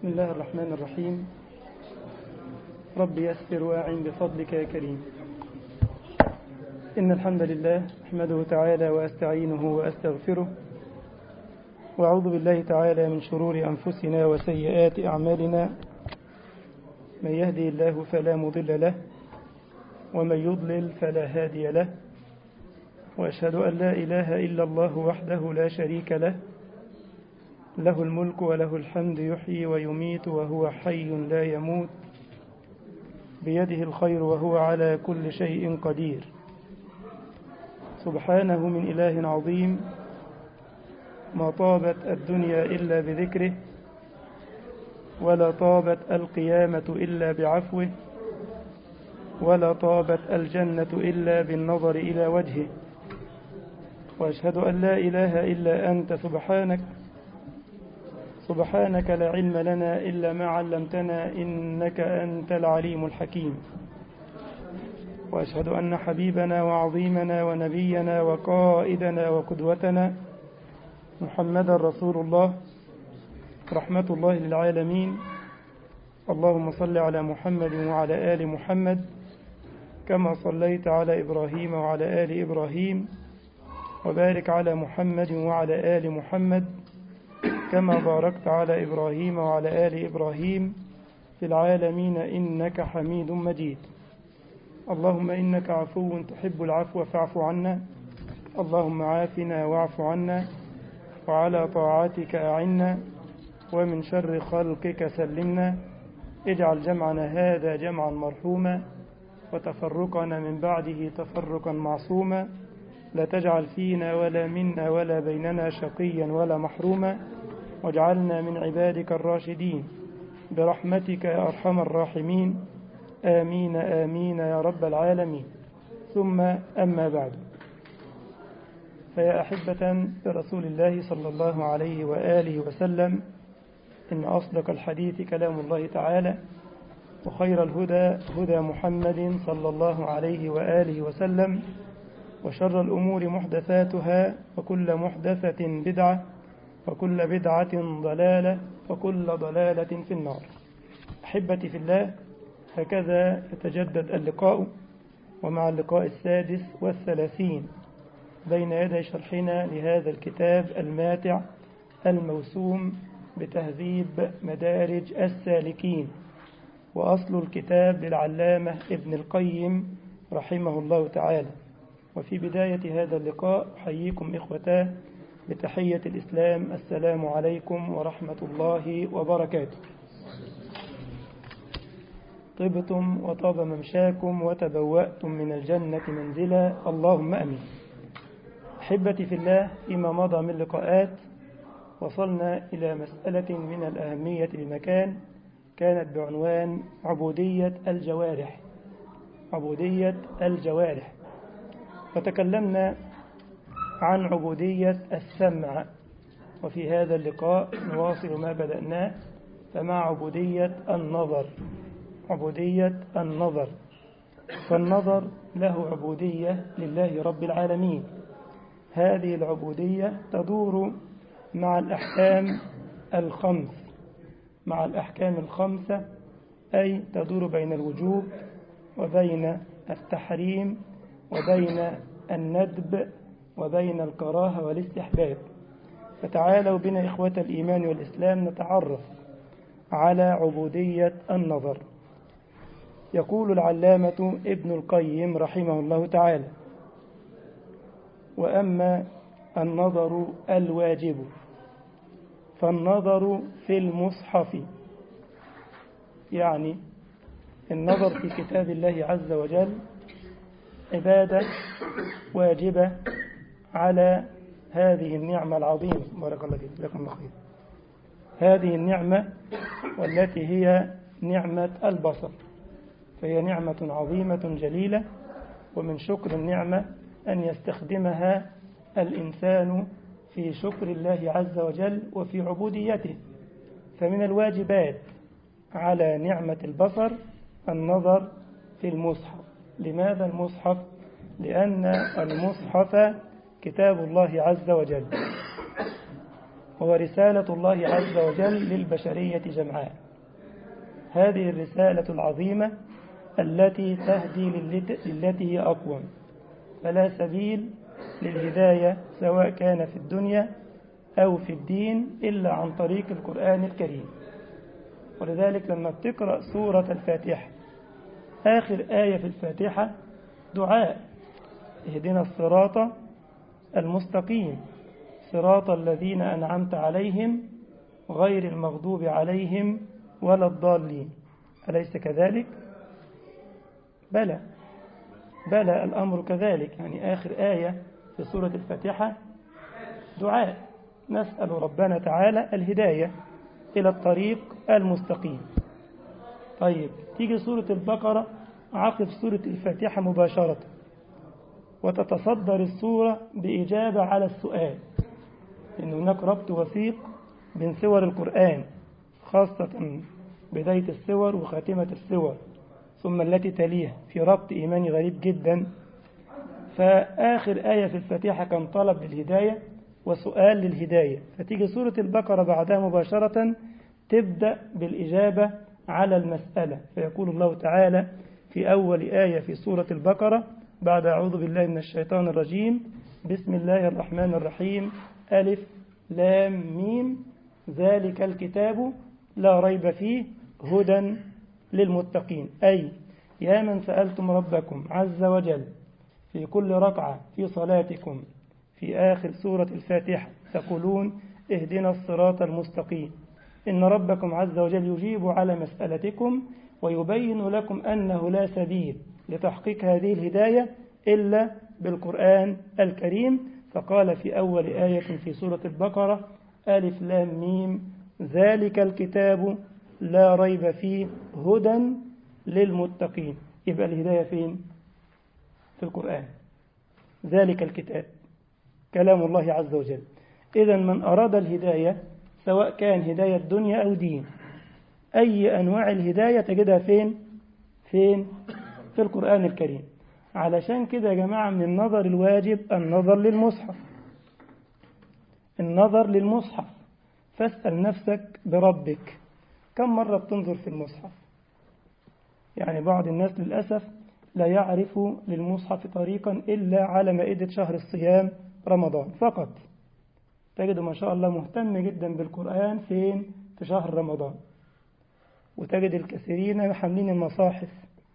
بسم الله الرحمن الرحيم رب يسر واعن بفضلك يا كريم إن الحمد لله أحمده تعالى وأستعينه وأستغفره وأعوذ بالله تعالى من شرور أنفسنا وسيئات أعمالنا من يهدي الله فلا مضل له ومن يضلل فلا هادي له وأشهد أن لا إله إلا الله وحده لا شريك له له الملك وله الحمد يحيي ويميت وهو حي لا يموت بيده الخير وهو على كل شيء قدير سبحانه من إله عظيم ما طابت الدنيا إلا بذكره ولا طابت القيامة إلا بعفوه ولا طابت الجنة إلا بالنظر إلى وجهه وأشهد أن لا إله إلا أنت سبحانك سبحانك لا علم لنا إلا ما علمتنا إنك أنت العليم الحكيم وأشهد أن حبيبنا وعظيمنا ونبينا وقائدنا وقدوتنا محمدا رسول الله رحمة الله للعالمين اللهم صل على محمد وعلى آل محمد كما صليت على إبراهيم وعلى آل إبراهيم وبارك على محمد وعلى آل محمد كما باركت على إبراهيم وعلى آل إبراهيم في العالمين إنك حميد مجيد اللهم إنك عفو تحب العفو فاعف عنا اللهم عافنا واعف عنا وعلى طاعتك أعنا ومن شر خلقك سلمنا اجعل جمعنا هذا جمعا مرحوما وتفرقنا من بعده تفرقا معصوما لا تجعل فينا ولا منا ولا بيننا شقيا ولا محروما واجعلنا من عبادك الراشدين برحمتك يا أرحم الراحمين آمين آمين يا رب العالمين ثم أما بعد فيا أحبة برسول الله صلى الله عليه وآله وسلم إن أصدق الحديث كلام الله تعالى وخير الهدى هدى محمد صلى الله عليه وآله وسلم وشر الأمور محدثاتها وكل محدثة بدعة وكل بدعة ضلالة وكل ضلالة في النار أحبتي في الله هكذا يتجدد اللقاء ومع اللقاء السادس والثلاثين بين يدي شرحنا لهذا الكتاب الماتع الموسوم بتهذيب مدارج السالكين وأصل الكتاب للعلامة ابن القيم رحمه الله تعالى وفي بداية هذا اللقاء أحييكم إخوتاه بتحية الإسلام السلام عليكم ورحمة الله وبركاته طبتم وطاب ممشاكم وتبوأتم من الجنة منزلا اللهم أمين أحبتي في الله فيما مضى من لقاءات وصلنا إلى مسألة من الأهمية بمكان كانت بعنوان عبودية الجوارح عبودية الجوارح وتكلمنا عن عبودية السمع وفي هذا اللقاء نواصل ما بدأناه فمع عبودية النظر عبودية النظر فالنظر له عبودية لله رب العالمين هذه العبودية تدور مع الأحكام الخمس مع الأحكام الخمسة أي تدور بين الوجوب وبين التحريم وبين الندب وبين الكراهة والاستحباب فتعالوا بنا إخوة الإيمان والإسلام نتعرف على عبودية النظر يقول العلامة ابن القيم رحمه الله تعالى وأما النظر الواجب فالنظر في المصحف يعني النظر في كتاب الله عز وجل عبادة واجبة على هذه النعمة العظيمة بارك الله فيك جزاكم الله خير هذه النعمة والتي هي نعمة البصر فهي نعمة عظيمة جليلة ومن شكر النعمة أن يستخدمها الإنسان في شكر الله عز وجل وفي عبوديته فمن الواجبات على نعمة البصر النظر في المصحف لماذا المصحف؟ لأن المصحف كتاب الله عز وجل وهو رسالة الله عز وجل للبشرية جمعاء هذه الرسالة العظيمة التي تهدي للتي هي أقوم فلا سبيل للهداية سواء كان في الدنيا أو في الدين إلا عن طريق القرآن الكريم ولذلك لما بتقرأ سورة الفاتحة آخر آية في الفاتحة دعاء اهدنا الصراط المستقيم صراط الذين أنعمت عليهم غير المغضوب عليهم ولا الضالين أليس كذلك؟ بلى بلى الأمر كذلك يعني آخر آية في سورة الفاتحة دعاء نسأل ربنا تعالى الهداية إلى الطريق المستقيم طيب تيجي سورة البقرة عقب سورة الفاتحة مباشرة وتتصدر السورة بإجابة على السؤال إن هناك ربط وثيق بين سور القرآن خاصة بداية السور وخاتمة السور ثم التي تليها في ربط إيماني غريب جدا فآخر آية في الفاتحة كان طلب للهداية وسؤال للهداية فتيجي سورة البقرة بعدها مباشرة تبدأ بالإجابة على المسألة فيقول الله تعالى في أول آية في سورة البقرة بعد أعوذ بالله من الشيطان الرجيم بسم الله الرحمن الرحيم ألف لام ميم ذلك الكتاب لا ريب فيه هدى للمتقين أي يا من سألتم ربكم عز وجل في كل ركعة في صلاتكم في آخر سورة الفاتحة تقولون اهدنا الصراط المستقيم إن ربكم عز وجل يجيب على مسألتكم ويبين لكم أنه لا سبيل لتحقيق هذه الهداية إلا بالقرآن الكريم فقال في أول آية في سورة البقرة ألف لام ميم ذلك الكتاب لا ريب فيه هدى للمتقين يبقى الهداية فين في القرآن ذلك الكتاب كلام الله عز وجل إذا من أراد الهداية سواء كان هداية دنيا أو دين أي أنواع الهداية تجدها فين فين في القرآن الكريم علشان كده يا جماعة من النظر الواجب النظر للمصحف النظر للمصحف فاسأل نفسك بربك كم مرة بتنظر في المصحف يعني بعض الناس للأسف لا يعرف للمصحف طريقا إلا على مائدة شهر الصيام رمضان فقط تجد ما شاء الله مهتم جدا بالقرآن فين في شهر رمضان وتجد الكثيرين حاملين المصاحف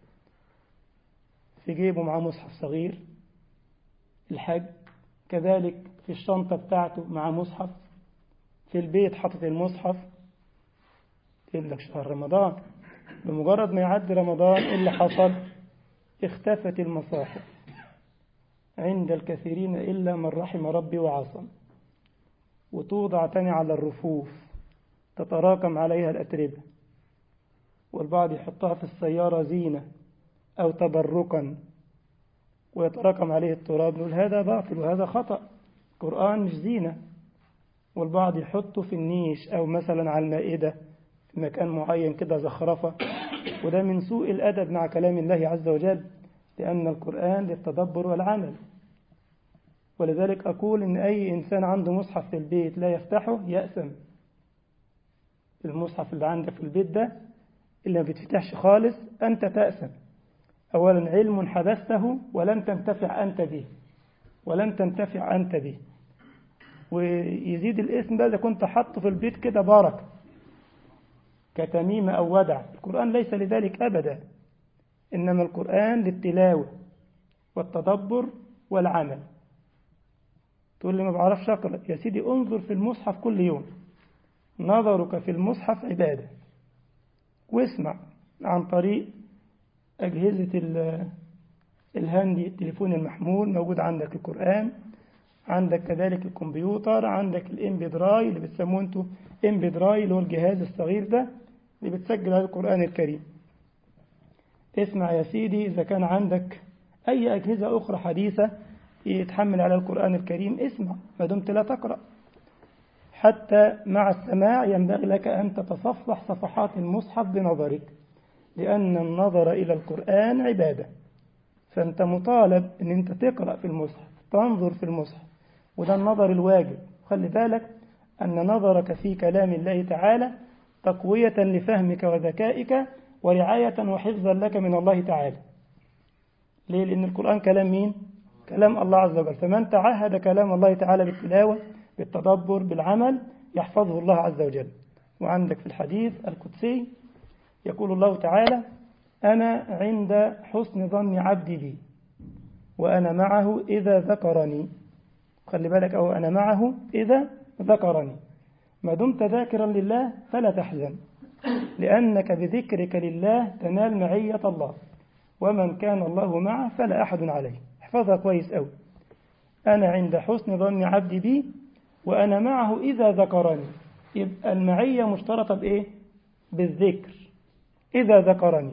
في جيبه معاه مصحف صغير الحج كذلك في الشنطة بتاعته مع مصحف في البيت حاطط المصحف يقول لك شهر رمضان بمجرد ما يعدي رمضان إيه اللي حصل اختفت المصاحف عند الكثيرين إلا من رحم ربي وعصم وتوضع تاني على الرفوف تتراكم عليها الأتربة والبعض يحطها في السيارة زينة أو تبركا ويتراكم عليه التراب نقول هذا باطل وهذا خطأ القرآن مش زينة والبعض يحطه في النيش أو مثلا على المائدة في مكان معين كده زخرفة وده من سوء الأدب مع كلام الله عز وجل لأن القرآن للتدبر والعمل ولذلك أقول إن أي إنسان عنده مصحف في البيت لا يفتحه يأثم المصحف اللي عندك في البيت ده اللي ما بيتفتحش خالص أنت تأثم أولا علم حبسته ولن تنتفع أنت به ولن تنتفع أنت به ويزيد الاسم ده إذا كنت حاطه في البيت كده بارك كتميمة أو ودع القرآن ليس لذلك أبدا إنما القرآن للتلاوة والتدبر والعمل تقول لي ما بعرفش أقرأ يا سيدي انظر في المصحف كل يوم نظرك في المصحف عبادة واسمع عن طريق أجهزة الهاندي التليفون المحمول موجود عندك القرآن عندك كذلك الكمبيوتر عندك الام بي دراي اللي بتسموه انتوا ام بي دراي اللي هو الجهاز الصغير ده اللي بتسجل على القرآن الكريم اسمع يا سيدي إذا كان عندك أي أجهزة أخرى حديثة يتحمل على القرآن الكريم اسمع ما دمت لا تقرأ حتى مع السماع ينبغي لك أن تتصفح صفحات المصحف بنظرك لأن النظر إلى القرآن عبادة فأنت مطالب أن أنت تقرأ في المصحف تنظر في المصحف وده النظر الواجب خلي بالك أن نظرك في كلام الله تعالى تقوية لفهمك وذكائك ورعاية وحفظا لك من الله تعالى ليه؟ لأن القرآن كلام مين؟ كلام الله عز وجل فمن تعهد كلام الله تعالى بالتلاوة بالتدبر بالعمل يحفظه الله عز وجل وعندك في الحديث القدسي يقول الله تعالى أنا عند حسن ظن عبدي بي وأنا معه إذا ذكرني خلي بالك أو أنا معه إذا ذكرني ما دمت ذاكرا لله فلا تحزن لأنك بذكرك لله تنال معية الله ومن كان الله معه فلا أحد عليه احفظها كويس أوي أنا عند حسن ظن عبدي بي وأنا معه إذا ذكرني يبقى المعية مشترطة بإيه؟ بالذكر إذا ذكرني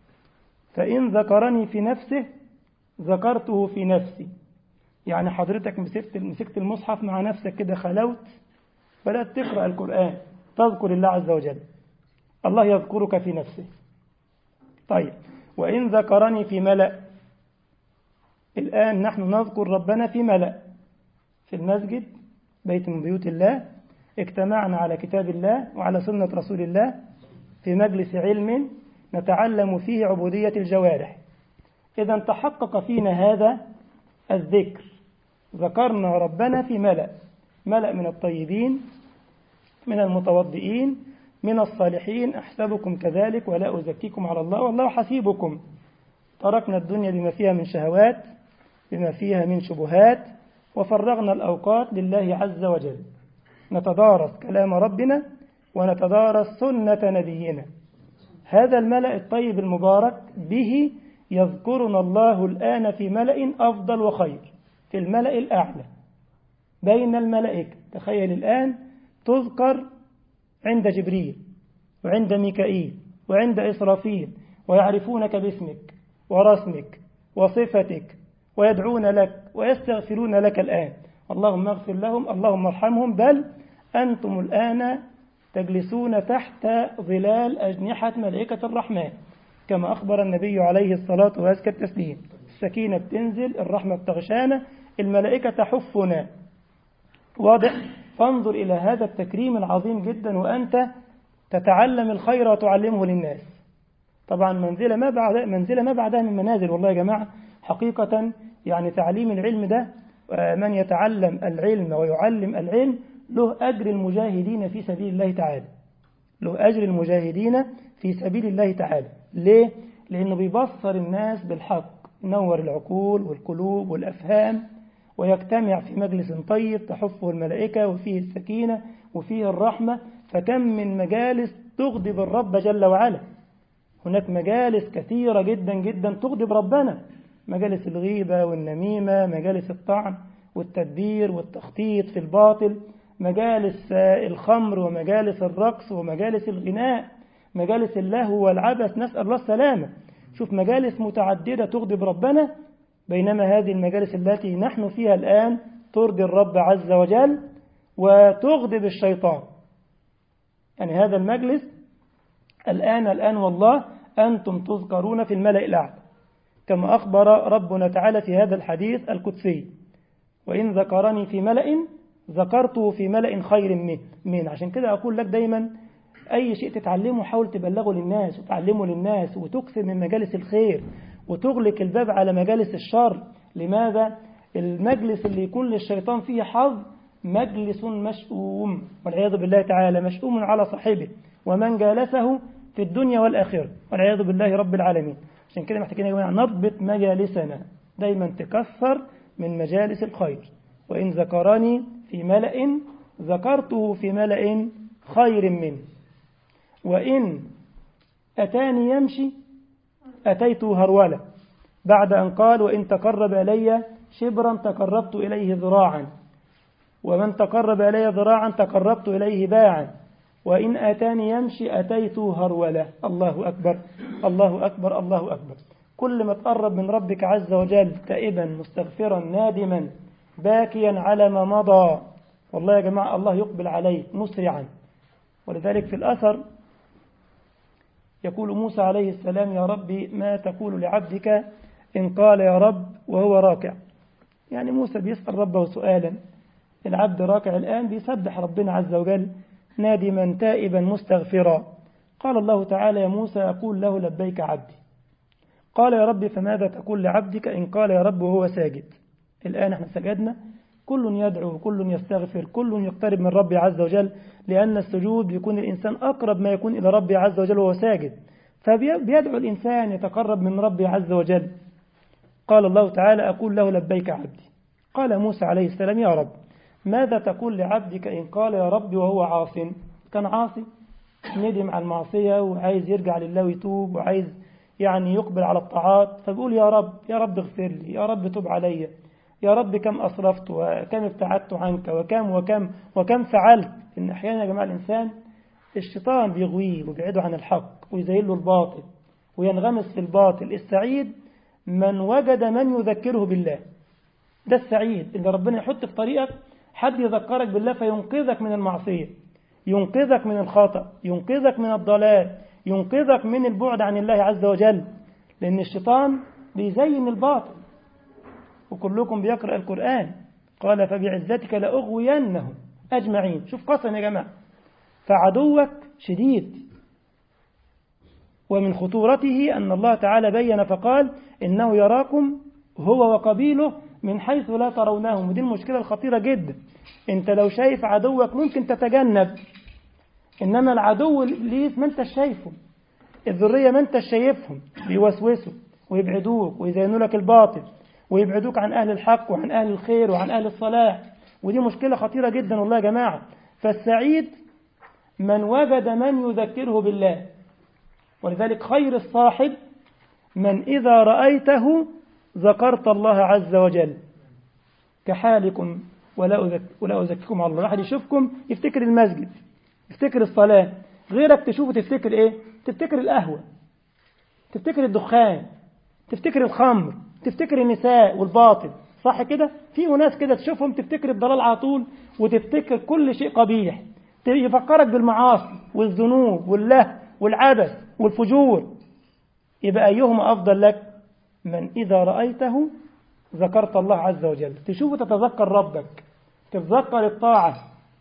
فإن ذكرني في نفسه ذكرته في نفسي يعني حضرتك مسكت مسكت المصحف مع نفسك كده خلوت بدأت تقرأ القرآن تذكر الله عز وجل الله يذكرك في نفسه طيب وإن ذكرني في ملأ الآن نحن نذكر ربنا في ملأ في المسجد بيت من بيوت الله اجتمعنا على كتاب الله وعلى سنة رسول الله في مجلس علم نتعلم فيه عبودية الجوارح إذا تحقق فينا هذا الذكر ذكرنا ربنا في ملأ ملأ من الطيبين من المتوضئين من الصالحين أحسبكم كذلك ولا أزكيكم على الله والله حسيبكم تركنا الدنيا بما فيها من شهوات بما فيها من شبهات وفرغنا الأوقات لله عز وجل نتدارس كلام ربنا ونتدارس سنة نبينا هذا الملأ الطيب المبارك به يذكرنا الله الآن في ملأ أفضل وخير في الملأ الأعلى بين الملائكة تخيل الآن تذكر عند جبريل وعند ميكائيل وعند إسرافيل ويعرفونك باسمك ورسمك وصفتك ويدعون لك ويستغفرون لك الآن اللهم اغفر لهم اللهم ارحمهم بل أنتم الآن تجلسون تحت ظلال أجنحة ملائكة الرحمن كما أخبر النبي عليه الصلاة وأزكى التسليم السكينة بتنزل الرحمة بتغشانا الملائكة تحفنا واضح فانظر إلى هذا التكريم العظيم جدا وأنت تتعلم الخير وتعلمه للناس طبعا منزلة ما بعد منزلة ما بعدها من منازل والله يا جماعة حقيقة يعني تعليم العلم ده من يتعلم العلم ويعلم العلم له أجر المجاهدين في سبيل الله تعالى له أجر المجاهدين في سبيل الله تعالى ليه؟ لأنه بيبصر الناس بالحق ينور العقول والقلوب والأفهام ويجتمع في مجلس طيب تحفه الملائكة وفيه السكينة وفيه الرحمة فكم من مجالس تغضب الرب جل وعلا هناك مجالس كثيرة جدا جدا تغضب ربنا مجالس الغيبة والنميمة مجالس الطعن والتدبير والتخطيط في الباطل مجالس الخمر ومجالس الرقص ومجالس الغناء مجالس اللهو والعبث نسأل الله السلامة شوف مجالس متعددة تغضب ربنا بينما هذه المجالس التي نحن فيها الآن ترضي الرب عز وجل وتغضب الشيطان يعني هذا المجلس الآن الآن والله أنتم تذكرون في الملأ الأعلى كما أخبر ربنا تعالى في هذا الحديث القدسي وإن ذكرني في ملأ ذكرته في ملأ خير منه من عشان كده أقول لك دايما أي شيء تتعلمه حاول تبلغه للناس وتعلمه للناس وتكثر من مجالس الخير وتغلق الباب على مجالس الشر لماذا؟ المجلس اللي يكون للشيطان فيه حظ مجلس مشؤوم والعياذ بالله تعالى مشؤوم على صاحبه ومن جالسه في الدنيا والآخرة والعياذ بالله رب العالمين عشان كده محتاجين يا جماعة نضبط مجالسنا دايما تكثر من مجالس الخير وإن ذكرني في ملأ ذكرته في ملأ خير منه وإن أتاني يمشي أتيته هرولة بعد أن قال وإن تقرب إلي شبرا تقربت إليه ذراعا ومن تقرب إلي ذراعا تقربت إليه باعا وإن أتاني يمشي أتيته هرولة الله أكبر الله أكبر الله أكبر كل ما تقرب من ربك عز وجل تائبا مستغفرا نادما باكيا على ما مضى والله يا جماعة الله يقبل عليك مسرعا ولذلك في الأثر يقول موسى عليه السلام يا ربي ما تقول لعبدك إن قال يا رب وهو راكع يعني موسى بيسأل ربه سؤالا العبد راكع الآن بيسبح ربنا عز وجل نادما تائبا مستغفرا قال الله تعالى يا موسى أقول له لبيك عبدي قال يا رب فماذا تقول لعبدك إن قال يا رب وهو ساجد الآن احنا سجدنا كل يدعو كل يستغفر كل يقترب من ربي عز وجل لأن السجود يكون الإنسان أقرب ما يكون إلى ربي عز وجل وهو ساجد فبيدعو الإنسان يتقرب من ربي عز وجل قال الله تعالى أقول له لبيك عبدي قال موسى عليه السلام يا رب ماذا تقول لعبدك إن قال يا رب وهو عاص كان عاصي ندم على المعصية وعايز يرجع لله ويتوب وعايز يعني يقبل على الطاعات فبيقول يا رب يا رب اغفر لي يا رب تب علي يا رب كم أصرفت وكم ابتعدت عنك وكم وكم وكم فعلت إن أحيانا يا جماعة الإنسان الشيطان بيغويه ويبعده عن الحق ويزين له الباطل وينغمس في الباطل السعيد من وجد من يذكره بالله ده السعيد اللي ربنا يحط في طريقك حد يذكرك بالله فينقذك من المعصية ينقذك من الخطأ ينقذك من الضلال ينقذك من البعد عن الله عز وجل لأن الشيطان بيزين الباطل وكلكم بيقرأ القرآن قال فبعزتك لأغوينهم أجمعين شوف قسم يا جماعة فعدوك شديد ومن خطورته أن الله تعالى بين فقال إنه يراكم هو وقبيله من حيث لا ترونهم ودي المشكلة الخطيرة جدا انت لو شايف عدوك ممكن تتجنب إنما العدو الإبليس ما انت شايفه الذرية ما انت شايفهم بيوسوسوا ويبعدوك ويزينوا لك الباطل ويبعدوك عن أهل الحق وعن أهل الخير وعن أهل الصلاح ودي مشكلة خطيرة جدا والله يا جماعة فالسعيد من وجد من يذكره بالله ولذلك خير الصاحب من إذا رأيته ذكرت الله عز وجل كحالكم ولا أذك ولا أزكيكم على الله واحد يشوفكم يفتكر المسجد يفتكر الصلاة غيرك تشوفه تفتكر إيه تفتكر القهوة تفتكر الدخان تفتكر الخمر تفتكر النساء والباطل صح كده في ناس كده تشوفهم تفتكر الضلال على طول وتفتكر كل شيء قبيح يفكرك بالمعاصي والذنوب واللهو والعبث والفجور يبقى أيهما أفضل لك من إذا رأيته ذكرت الله عز وجل تشوف تتذكر ربك تتذكر الطاعة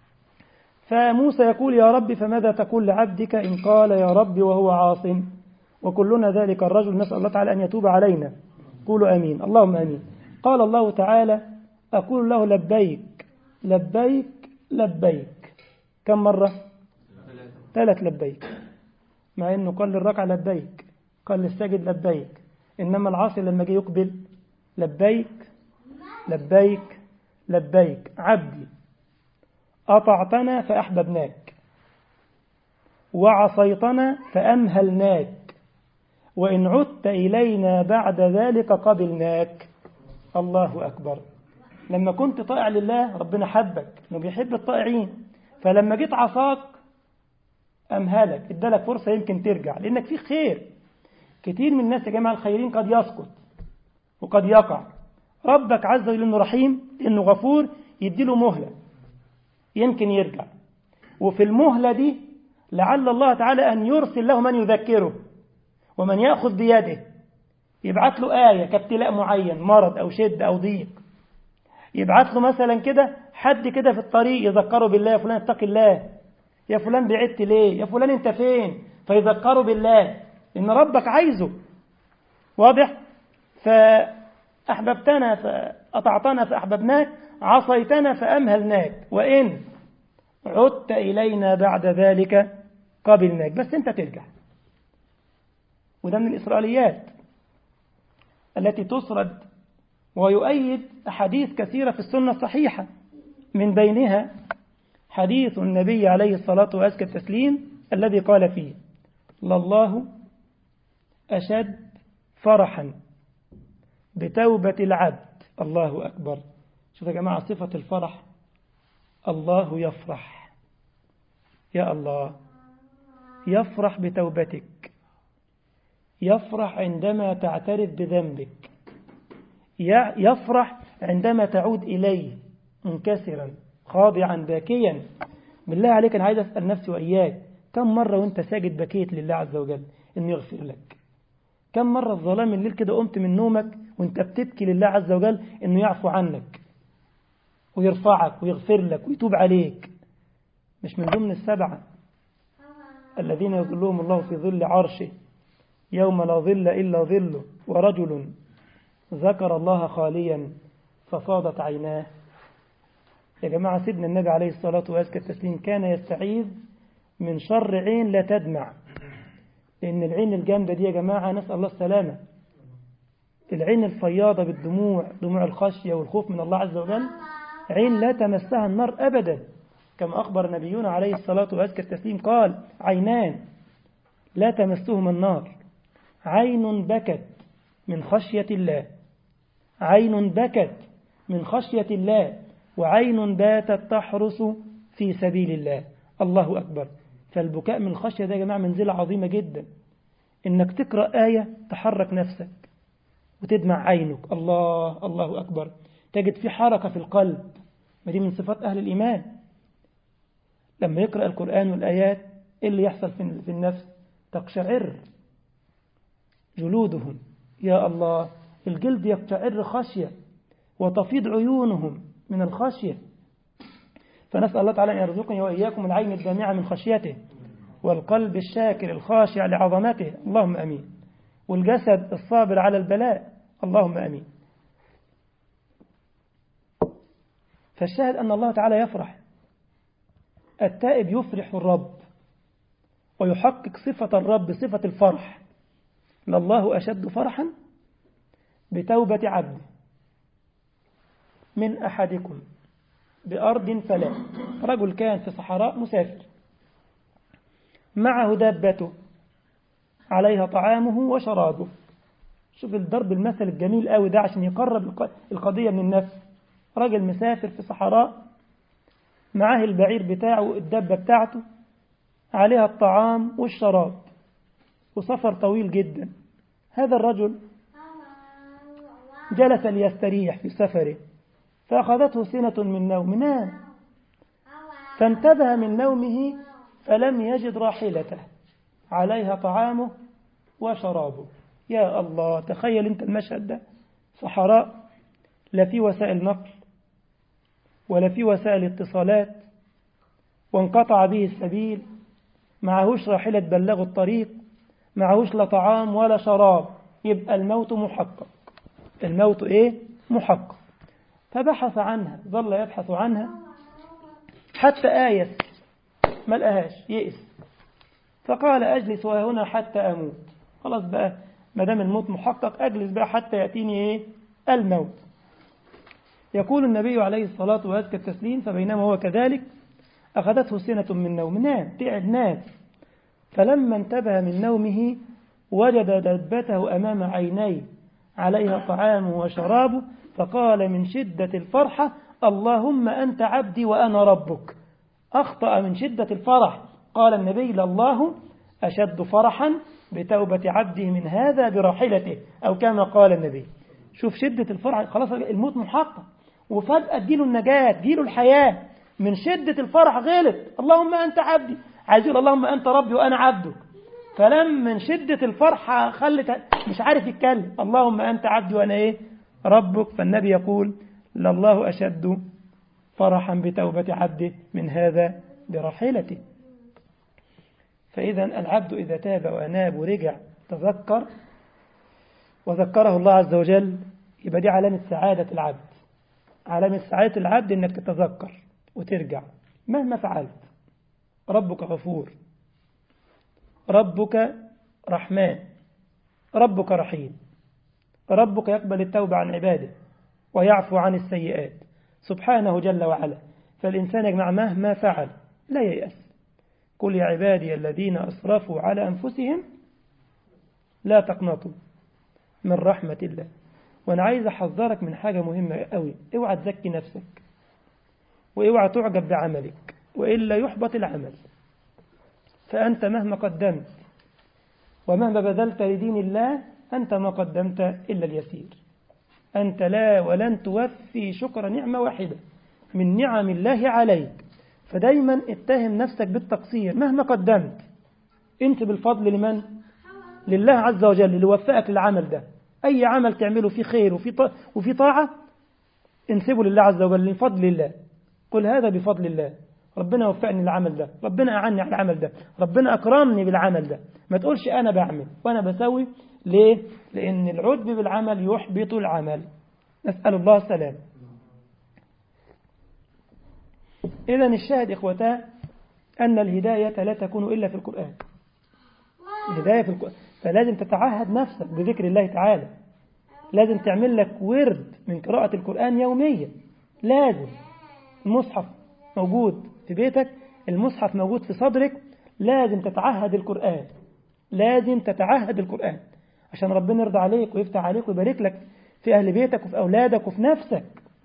فموسى يقول يا رب فماذا تقول لعبدك إن قال يا رب وهو عاص وكلنا ذلك الرجل نسأل الله تعالى أن يتوب علينا قولوا أمين اللهم أمين قال الله تعالى أقول له لبيك لبيك لبيك كم مرة ثلاث لبيك مع أنه قال للركعة لبيك قال للساجد لبيك إنما العاصي لما جه يقبل لبيك لبيك لبيك عبدي أطعتنا فأحببناك وعصيتنا فأمهلناك وإن عدت إلينا بعد ذلك قبلناك الله أكبر لما كنت طائع لله ربنا حبك انه بيحب الطائعين فلما جيت عصاك أمهلك ادالك فرصة يمكن ترجع لأنك في خير كتير من الناس يا جماعة الخيرين قد يسقط وقد يقع ربك عز وجل انه رحيم انه غفور يديله مهلة يمكن يرجع وفي المهلة دي لعل الله تعالى أن يرسل له من يذكره ومن يأخذ بيده يبعث له آية كابتلاء معين مرض أو شد أو ضيق يبعث له مثلا كده حد كده في الطريق يذكره بالله يا فلان اتق الله يا فلان بعدت ليه يا فلان انت فين فيذكره بالله إن ربك عايزه واضح فأحببتنا فأطعتنا فأحببناك عصيتنا فأمهلناك وإن عدت إلينا بعد ذلك قبلناك بس أنت ترجع وده من الإسرائيليات التي تسرد ويؤيد أحاديث كثيرة في السنة الصحيحة من بينها حديث النبي عليه الصلاة وأزكى التسليم الذي قال فيه لله أشد فرحا بتوبة العبد الله أكبر شوف يا جماعة صفة الفرح الله يفرح يا الله يفرح بتوبتك يفرح عندما تعترف بذنبك يفرح عندما تعود إليه منكسرا خاضعا باكيا بالله عليك أنا عايز أسأل نفسي وإياك كم مرة وانت ساجد بكيت لله عز وجل إنه يغفر لك كم مرة في ظلام الليل كده قمت من نومك وانت بتبكي لله عز وجل إنه يعفو عنك ويرفعك ويغفر لك ويتوب عليك مش من ضمن السبعة الذين يظلهم الله في ظل عرشه يوم لا ظل إلا ظله ورجل ذكر الله خاليا ففاضت عيناه يا جماعة سيدنا النبي عليه الصلاة وأزكى التسليم كان يستعيذ من شر عين لا تدمع لأن العين الجامدة دي يا جماعة نسأل الله السلامة العين الفياضة بالدموع دموع الخشية والخوف من الله عز وجل عين لا تمسها النار أبدا كما أخبر نبينا عليه الصلاة وأزكى التسليم قال عينان لا تمسهما النار عين بكت من خشية الله عين بكت من خشية الله وعين باتت تحرس في سبيل الله الله أكبر فالبكاء من الخشية ده يا جماعة منزلة عظيمة جدا إنك تقرأ آية تحرك نفسك وتدمع عينك الله الله أكبر تجد في حركة في القلب ما دي من صفات أهل الإيمان لما يقرأ القرآن والآيات إيه اللي يحصل في النفس تقشعر جلودهم يا الله الجلد يقشعر خشية وتفيض عيونهم من الخشية فنسأل الله تعالى أن يرزقني وإياكم العين الدامعة من خشيته والقلب الشاكر الخاشع لعظمته اللهم أمين والجسد الصابر على البلاء اللهم أمين فالشاهد أن الله تعالى يفرح التائب يفرح الرب ويحقق صفة الرب صفة الفرح لله أشد فرحا بتوبة عبده من أحدكم بأرض فلا رجل كان في صحراء مسافر معه دابته عليها طعامه وشرابه شوف الضرب المثل الجميل قوي ده عشان يقرب القضية من النفس راجل مسافر في صحراء معاه البعير بتاعه الدبة بتاعته عليها الطعام والشراب وسفر طويل جدا هذا الرجل جلس ليستريح في سفره فأخذته سنة من نوم نام فانتبه من نومه فلم يجد راحلته عليها طعامه وشرابه يا الله تخيل انت المشهد ده صحراء لا في وسائل نقل ولا في وسائل اتصالات وانقطع به السبيل معهوش راحلة تبلغه الطريق معهوش لا طعام ولا شراب يبقى الموت محقق الموت ايه محقق فبحث عنها ظل يبحث عنها حتى آيس ما لقاهاش يئس فقال أجلس هنا حتى أموت خلاص بقى ما دام الموت محقق أجلس بقى حتى يأتيني إيه الموت يقول النبي عليه الصلاة وأزكى التسليم فبينما هو كذلك أخذته سنة من نوم نام تعب نام فلما انتبه من نومه وجد دبته أمام عينيه عليها طعامه وشرابه فقال من شدة الفرحة اللهم أنت عبدي وأنا ربك أخطأ من شدة الفرح قال النبي لله أشد فرحا بتوبة عبده من هذا براحلته أو كما قال النبي شوف شدة الفرح خلاص الموت محقق وفجأة تجيله النجاة تجيله الحياة من شدة الفرح غلط اللهم أنت عبدي عايز يقول اللهم أنت ربي وأنا عبدك فلم من شدة الفرحة خلت مش عارف يتكلم اللهم أنت عبدي وأنا إيه ربك فالنبي يقول لله أشد فرحا بتوبة عبده من هذا براحلته فإذا العبد إذا تاب وأناب ورجع تذكر وذكره الله عز وجل يبقى دي علامة سعادة العبد علامة سعادة العبد إنك تتذكر وترجع مهما فعلت ربك غفور ربك رحمن ربك رحيم ربك يقبل التوبة عن عباده ويعفو عن السيئات سبحانه جل وعلا فالإنسان يا جماعة مهما فعل لا ييأس قل يا عبادي الذين أسرفوا على أنفسهم لا تقنطوا من رحمة الله وأنا عايز أحذرك من حاجة مهمة قوي اوعى تزكي نفسك واوعى تعجب بعملك وإلا يحبط العمل فأنت مهما قدمت ومهما بذلت لدين الله أنت ما قدمت إلا اليسير أنت لا ولن توفي شكر نعمة واحدة من نعم الله عليك فدايما اتهم نفسك بالتقصير مهما قدمت انت بالفضل لمن لله عز وجل اللي وفقك للعمل ده أي عمل تعمله فيه خير وفي وفي طاعة انسبوا لله عز وجل من فضل الله قل هذا بفضل الله ربنا وفقني العمل ده ربنا أعني على العمل ده ربنا أكرمني بالعمل ده ما تقولش أنا بعمل وأنا بسوي ليه؟ لأن العجب بالعمل يحبط العمل نسأل الله السلام إذا الشاهد إخوتاه أن الهداية لا تكون إلا في القرآن الهداية في القرآن فلازم تتعهد نفسك بذكر الله تعالى لازم تعمل لك ورد من قراءة القرآن يوميا لازم المصحف موجود في بيتك المصحف موجود في صدرك لازم تتعهد القرآن لازم تتعهد القرآن عشان ربنا يرضى عليك ويفتح عليك ويبارك لك في أهل بيتك وفي أولادك وفي نفسك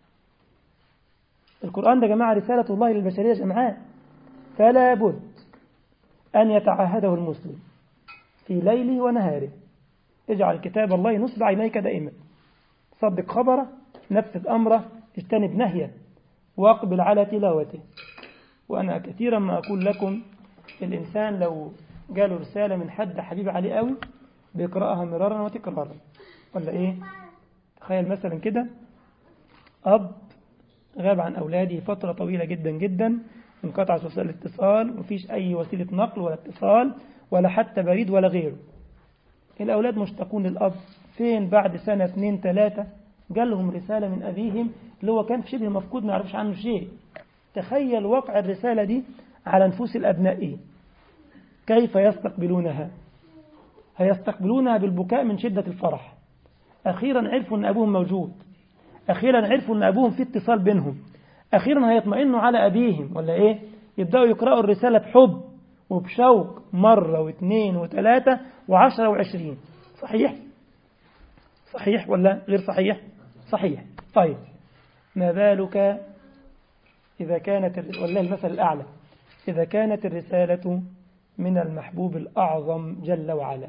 القرآن ده جماعة رسالة الله للبشرية جمعاء فلا بد أن يتعهده المسلم في ليله ونهاره اجعل كتاب الله نصب عينيك دائما صدق خبره نفذ أمره اجتنب نهيه واقبل على تلاوته وأنا كثيرا ما أقول لكم الإنسان لو جاله رسالة من حد حبيب عليه قوي بيقرأها مرارا وتكرارا ولا إيه تخيل مثلا كده أب غاب عن أولاده فترة طويلة جدا جدا انقطعت وسائل الاتصال ومفيش أي وسيلة نقل ولا اتصال ولا حتى بريد ولا غيره الأولاد مشتاقون للأب فين بعد سنة اثنين ثلاثة جالهم رسالة من أبيهم اللي هو كان شبه مفقود ما يعرفش عنه شيء تخيل وقع الرسالة دي على نفوس الأبناء إيه؟ كيف يستقبلونها هيستقبلونها بالبكاء من شدة الفرح أخيرا عرفوا أن أبوهم موجود أخيرا عرفوا أن أبوهم في اتصال بينهم أخيرا هيطمئنوا على أبيهم ولا إيه يبدأوا يقرأوا الرسالة بحب وبشوق مرة واثنين وثلاثة وعشرة وعشرين صحيح صحيح ولا غير صحيح صحيح طيب ما بالك إذا كانت والله المثل الأعلى إذا كانت الرسالة من المحبوب الأعظم جل وعلا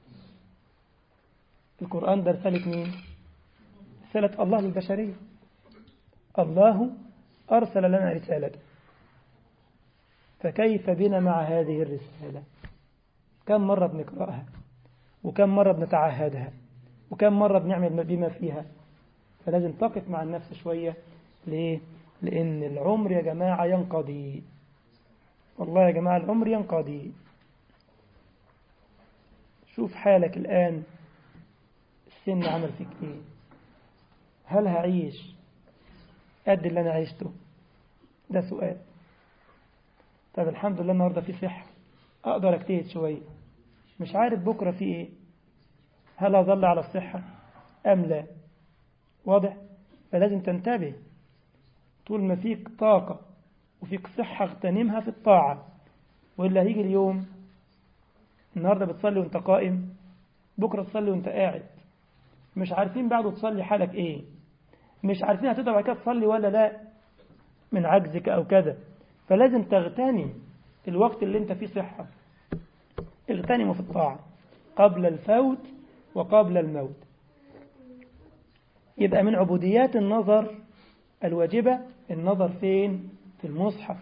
القرآن ده رسالة مين رسالة الله للبشرية الله أرسل لنا رسالته فكيف بنا مع هذه الرسالة كم مرة بنقرأها وكم مرة بنتعهدها وكم مرة بنعمل بما فيها فلازم تقف مع النفس شوية ليه؟ لأن العمر يا جماعة ينقضي والله يا جماعة العمر ينقضي شوف حالك الآن السن عمل فيك إيه هل هعيش قد اللي أنا عيشته ده سؤال طب الحمد لله النهاردة في صحة أقدر أجتهد شوية مش عارف بكرة في إيه هل أظل على الصحة أم لا واضح فلازم تنتبه طول ما فيك طاقة وفيك صحة اغتنمها في الطاعة وإلا هيجي اليوم النهاردة بتصلي وانت قائم بكرة تصلي وانت قاعد مش عارفين بعده تصلي حالك ايه مش عارفين هتقدر بعد كده تصلي ولا لا من عجزك أو كذا فلازم تغتنم الوقت اللي انت فيه صحة اغتنمه في الطاعة قبل الفوت وقبل الموت يبقى من عبوديات النظر الواجبة النظر فين في المصحف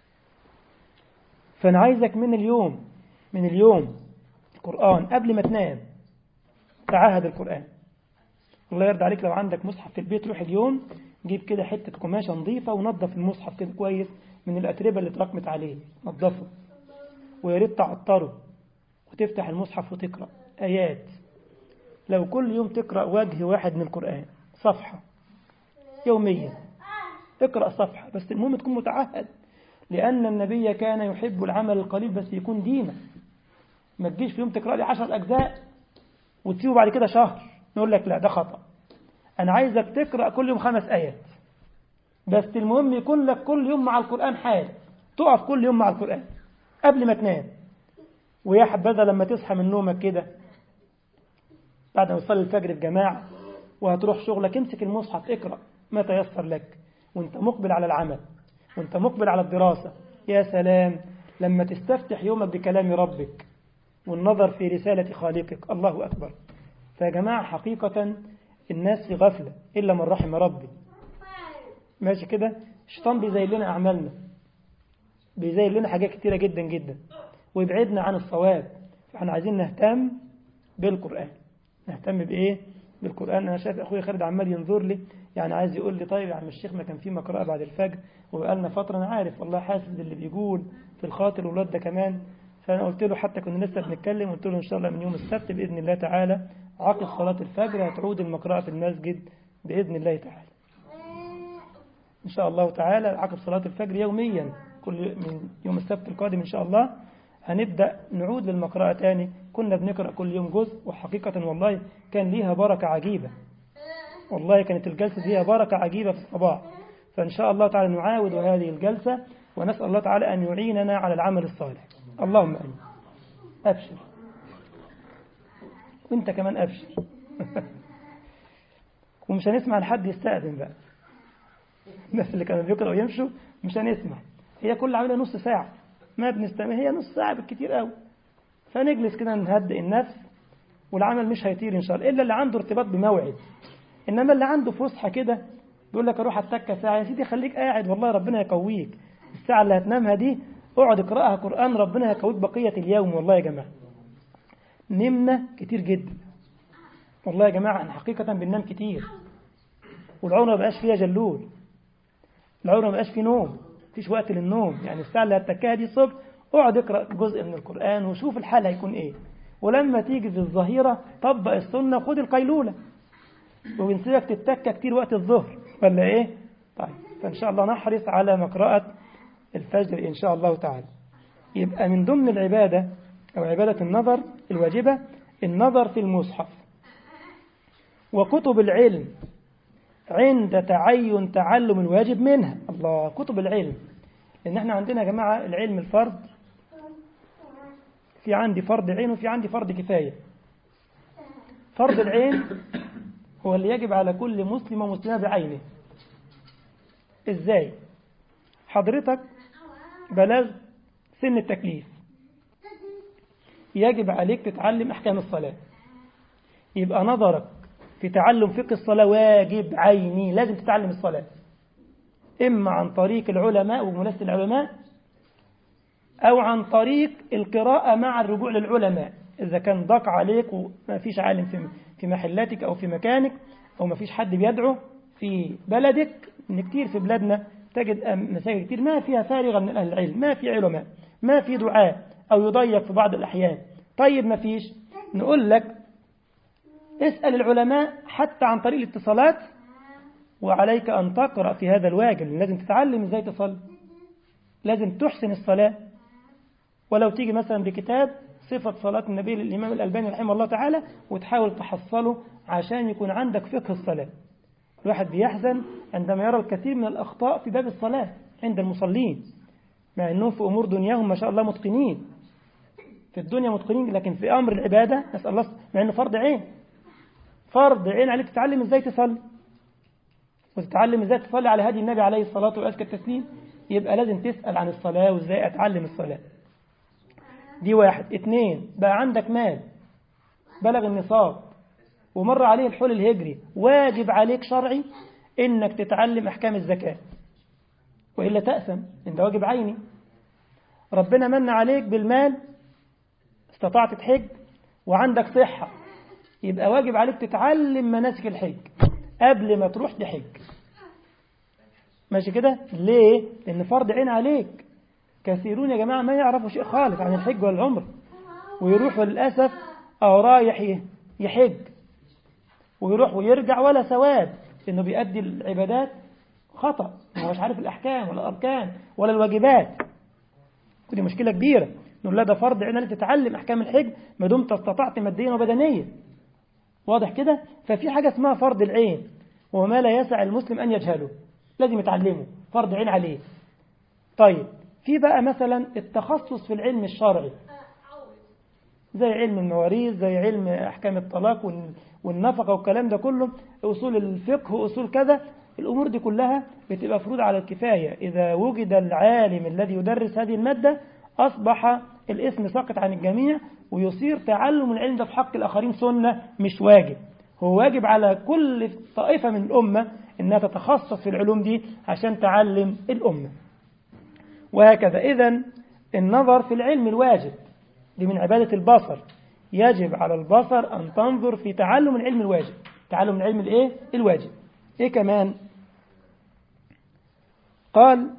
فأنا عايزك من اليوم من اليوم القرآن قبل ما تنام تعاهد القرآن الله يرضى عليك لو عندك مصحف في البيت روح اليوم جيب كده حتة قماشة نظيفة ونظف المصحف كده كويس من الأتربة اللي اتراكمت عليه نظفه ويا ريت تعطره وتفتح المصحف وتقرأ آيات لو كل يوم تقرأ وجه واحد من القرآن صفحة يوميا اقرأ صفحة بس المهم تكون متعهد لأن النبي كان يحب العمل القليل بس يكون دينا ما تجيش في يوم تقرأ لي عشر أجزاء وتسيبه بعد كده شهر نقول لك لا ده خطأ أنا عايزك تقرأ كل يوم خمس آيات بس المهم يكون لك كل يوم مع القرآن حال تقف كل يوم مع القرآن قبل ما تنام ويا حبذا لما تصحى من نومك كده بعد ما تصلي الفجر في جماعة وهتروح شغلك امسك المصحف اقرأ ما تيسر لك وانت مقبل على العمل وانت مقبل على الدراسة يا سلام لما تستفتح يومك بكلام ربك والنظر في رسالة خالقك الله أكبر فيا جماعة حقيقة الناس في غفلة إلا من رحم ربي ماشي كده الشيطان بيزين لنا أعمالنا بيزين لنا حاجات كتيرة جدا جدا ويبعدنا عن الصواب فاحنا عايزين نهتم بالقرآن نهتم بإيه بالقرآن أنا شايف أخويا خالد عمال ينظر لي يعني عايز يقول لي طيب يا عم الشيخ ما كان في مقرأة بعد الفجر وبقالنا فترة أنا عارف والله حاسس باللي بيقول في الخاطر والولاد ده كمان فأنا قلت له حتى كنا لسه بنتكلم قلت له إن شاء الله من يوم السبت بإذن الله تعالى عقب صلاة الفجر هتعود المقرأة في المسجد بإذن الله تعالى إن شاء الله تعالى عقب صلاة الفجر يوميا كل من يوم السبت القادم إن شاء الله هنبدأ نعود للمقرأة تاني كنا بنقرأ كل يوم جزء وحقيقة والله كان ليها بركة عجيبة والله كانت الجلسة فيها بركة عجيبة في الصباح فإن شاء الله تعالى نعاود هذه الجلسة ونسأل الله تعالى أن يعيننا على العمل الصالح اللهم أمين أبشر وانت كمان أبشر ومش هنسمع لحد يستأذن بقى الناس اللي كانوا بيقرأوا ويمشوا مش هنسمع هي كل عملها نص ساعة ما بنستمع هي نص ساعة بالكتير قوي فنجلس كده نهدئ النفس والعمل مش هيطير إن شاء الله إلا اللي عنده ارتباط بموعد إنما اللي عنده فسحة كده بيقول لك أروح أتكة ساعة يا سيدي خليك قاعد والله ربنا يقويك الساعة اللي هتنامها دي اقعد اقرأها قرآن ربنا يقويك بقية اليوم والله يا جماعة نمنا كتير جدا والله يا جماعة احنا حقيقة بننام كتير والعمر ما بقاش فيها جلول العمر ما بقاش فيه نوم مفيش وقت للنوم يعني الساعة اللي هتتكاها دي الصبح اقعد اقرأ جزء من القرآن وشوف الحال هيكون ايه ولما تيجي في الظهيرة طبق السنة وخد القيلولة وبنسيبك تتكى كتير وقت الظهر ولا ايه طيب فان شاء الله نحرص على مقراءة الفجر ان شاء الله تعالى يبقى من ضمن العبادة او عبادة النظر الواجبة النظر في المصحف وكتب العلم عند تعين تعلم الواجب منها الله كتب العلم لأن احنا عندنا يا جماعة العلم الفرض في عندي فرض عين وفي عندي فرض كفاية فرض العين هو اللي يجب على كل مسلم ومسلمة بعينه ازاي حضرتك بلغ سن التكليف يجب عليك تتعلم أحكام الصلاة يبقى نظرك في تعلم فقه الصلاة واجب عيني لازم تتعلم الصلاة إما عن طريق العلماء ومناسب العلماء أو عن طريق القراءة مع الرجوع للعلماء إذا كان ضاق عليك وما فيش عالم في في محلاتك أو في مكانك أو ما فيش حد بيدعو في بلدك إن كتير في بلادنا تجد مساجد كتير ما فيها فارغة من أهل العلم ما في علماء ما في دعاء أو يضيق في بعض الأحيان طيب ما فيش نقول لك اسأل العلماء حتى عن طريق الاتصالات وعليك أن تقرأ في هذا الواجب لازم تتعلم ازاي تصلي لازم تحسن الصلاة ولو تيجي مثلا بكتاب صفة صلاة النبي للإمام الألباني رحمه الله تعالى وتحاول تحصله عشان يكون عندك فقه الصلاة الواحد بيحزن عندما يرى الكثير من الأخطاء في باب الصلاة عند المصلين مع أنهم في أمور دنياهم ما شاء الله متقنين في الدنيا متقنين لكن في أمر العبادة نسأل الله مع أنه فرض عين فرض عين عليك تتعلم ازاي تصلي وتتعلم ازاي تصلي على هدي النبي عليه الصلاة وأزكى التسليم يبقى لازم تسأل عن الصلاة وازاي أتعلم الصلاة دي واحد اتنين بقى عندك مال بلغ النصاب ومر عليه الحول الهجري واجب عليك شرعي انك تتعلم احكام الزكاة وإلا تأثم انت واجب عيني ربنا من عليك بالمال استطعت تحج وعندك صحة يبقى واجب عليك تتعلم مناسك الحج قبل ما تروح تحج ماشي كده ليه لان فرض عين عليك كثيرون يا جماعة ما يعرفوا شيء خالص عن الحج والعمر ويروحوا للأسف أو رايح يحج ويروح ويرجع ولا ثواب إنه بيأدي العبادات خطأ ما هوش عارف الأحكام ولا الأركان ولا الواجبات ودي مشكلة كبيرة نقول لا ده فرض عين انك تتعلم أحكام الحج ما دمت استطعت ماديا وبدنيا واضح كده ففي حاجة اسمها فرض العين وما لا يسع المسلم أن يجهله لازم يتعلمه فرض عين عليه طيب في بقى مثلا التخصص في العلم الشرعي زي علم المواريث زي علم أحكام الطلاق والنفقة والكلام ده كله أصول الفقه وأصول كذا الأمور دي كلها بتبقى مفروض على الكفاية إذا وجد العالم الذي يدرس هذه المادة أصبح الاسم ساقط عن الجميع ويصير تعلم العلم ده في حق الآخرين سنة مش واجب هو واجب على كل طائفة من الأمة إنها تتخصص في العلوم دي عشان تعلم الأمة وهكذا إذا النظر في العلم الواجب دي من عبادة البصر يجب على البصر أن تنظر في تعلم العلم الواجب تعلم من علم الايه الواجب ايه كمان قال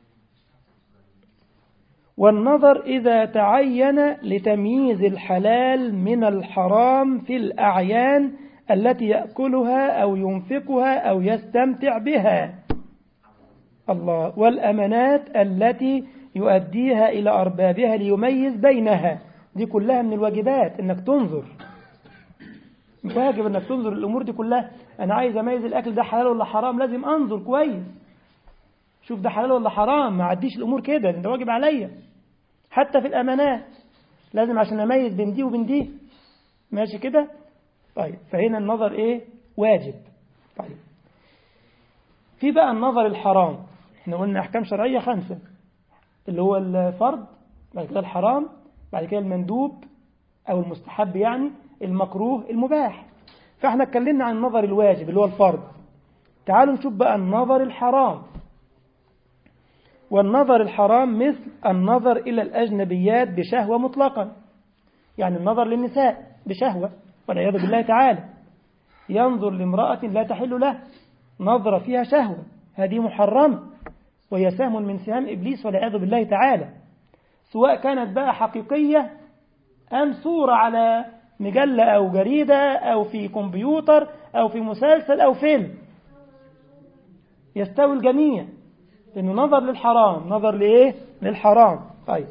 والنظر إذا تعين لتمييز الحلال من الحرام في الأعيان التي يأكلها أو ينفقها أو يستمتع بها الله والأمانات التي يؤديها إلى أربابها ليميز بينها دي كلها من الواجبات إنك تنظر واجب إنك تنظر الأمور دي كلها أنا عايز أميز الأكل ده حلال ولا حرام لازم أنظر كويس شوف ده حلال ولا حرام ما عديش الأمور كده ده واجب عليا حتى في الأمانات لازم عشان أميز بين دي وبين دي ماشي كده طيب فهنا النظر إيه واجب طيب في بقى النظر الحرام احنا قلنا أحكام شرعية خمسة اللي هو الفرض بعد كده الحرام بعد كده المندوب أو المستحب يعني المكروه المباح فاحنا اتكلمنا عن النظر الواجب اللي هو الفرض تعالوا نشوف بقى النظر الحرام والنظر الحرام مثل النظر إلى الأجنبيات بشهوة مطلقا يعني النظر للنساء بشهوة والعياذ بالله تعالى ينظر لامرأة لا تحل له نظر فيها شهوة هذه محرمة وهي سهم من سهام إبليس والعياذ بالله تعالى سواء كانت بقى حقيقية أم صورة على مجلة أو جريدة أو في كمبيوتر أو في مسلسل أو فيلم يستوي الجميع لأنه نظر للحرام نظر لإيه؟ للحرام طيب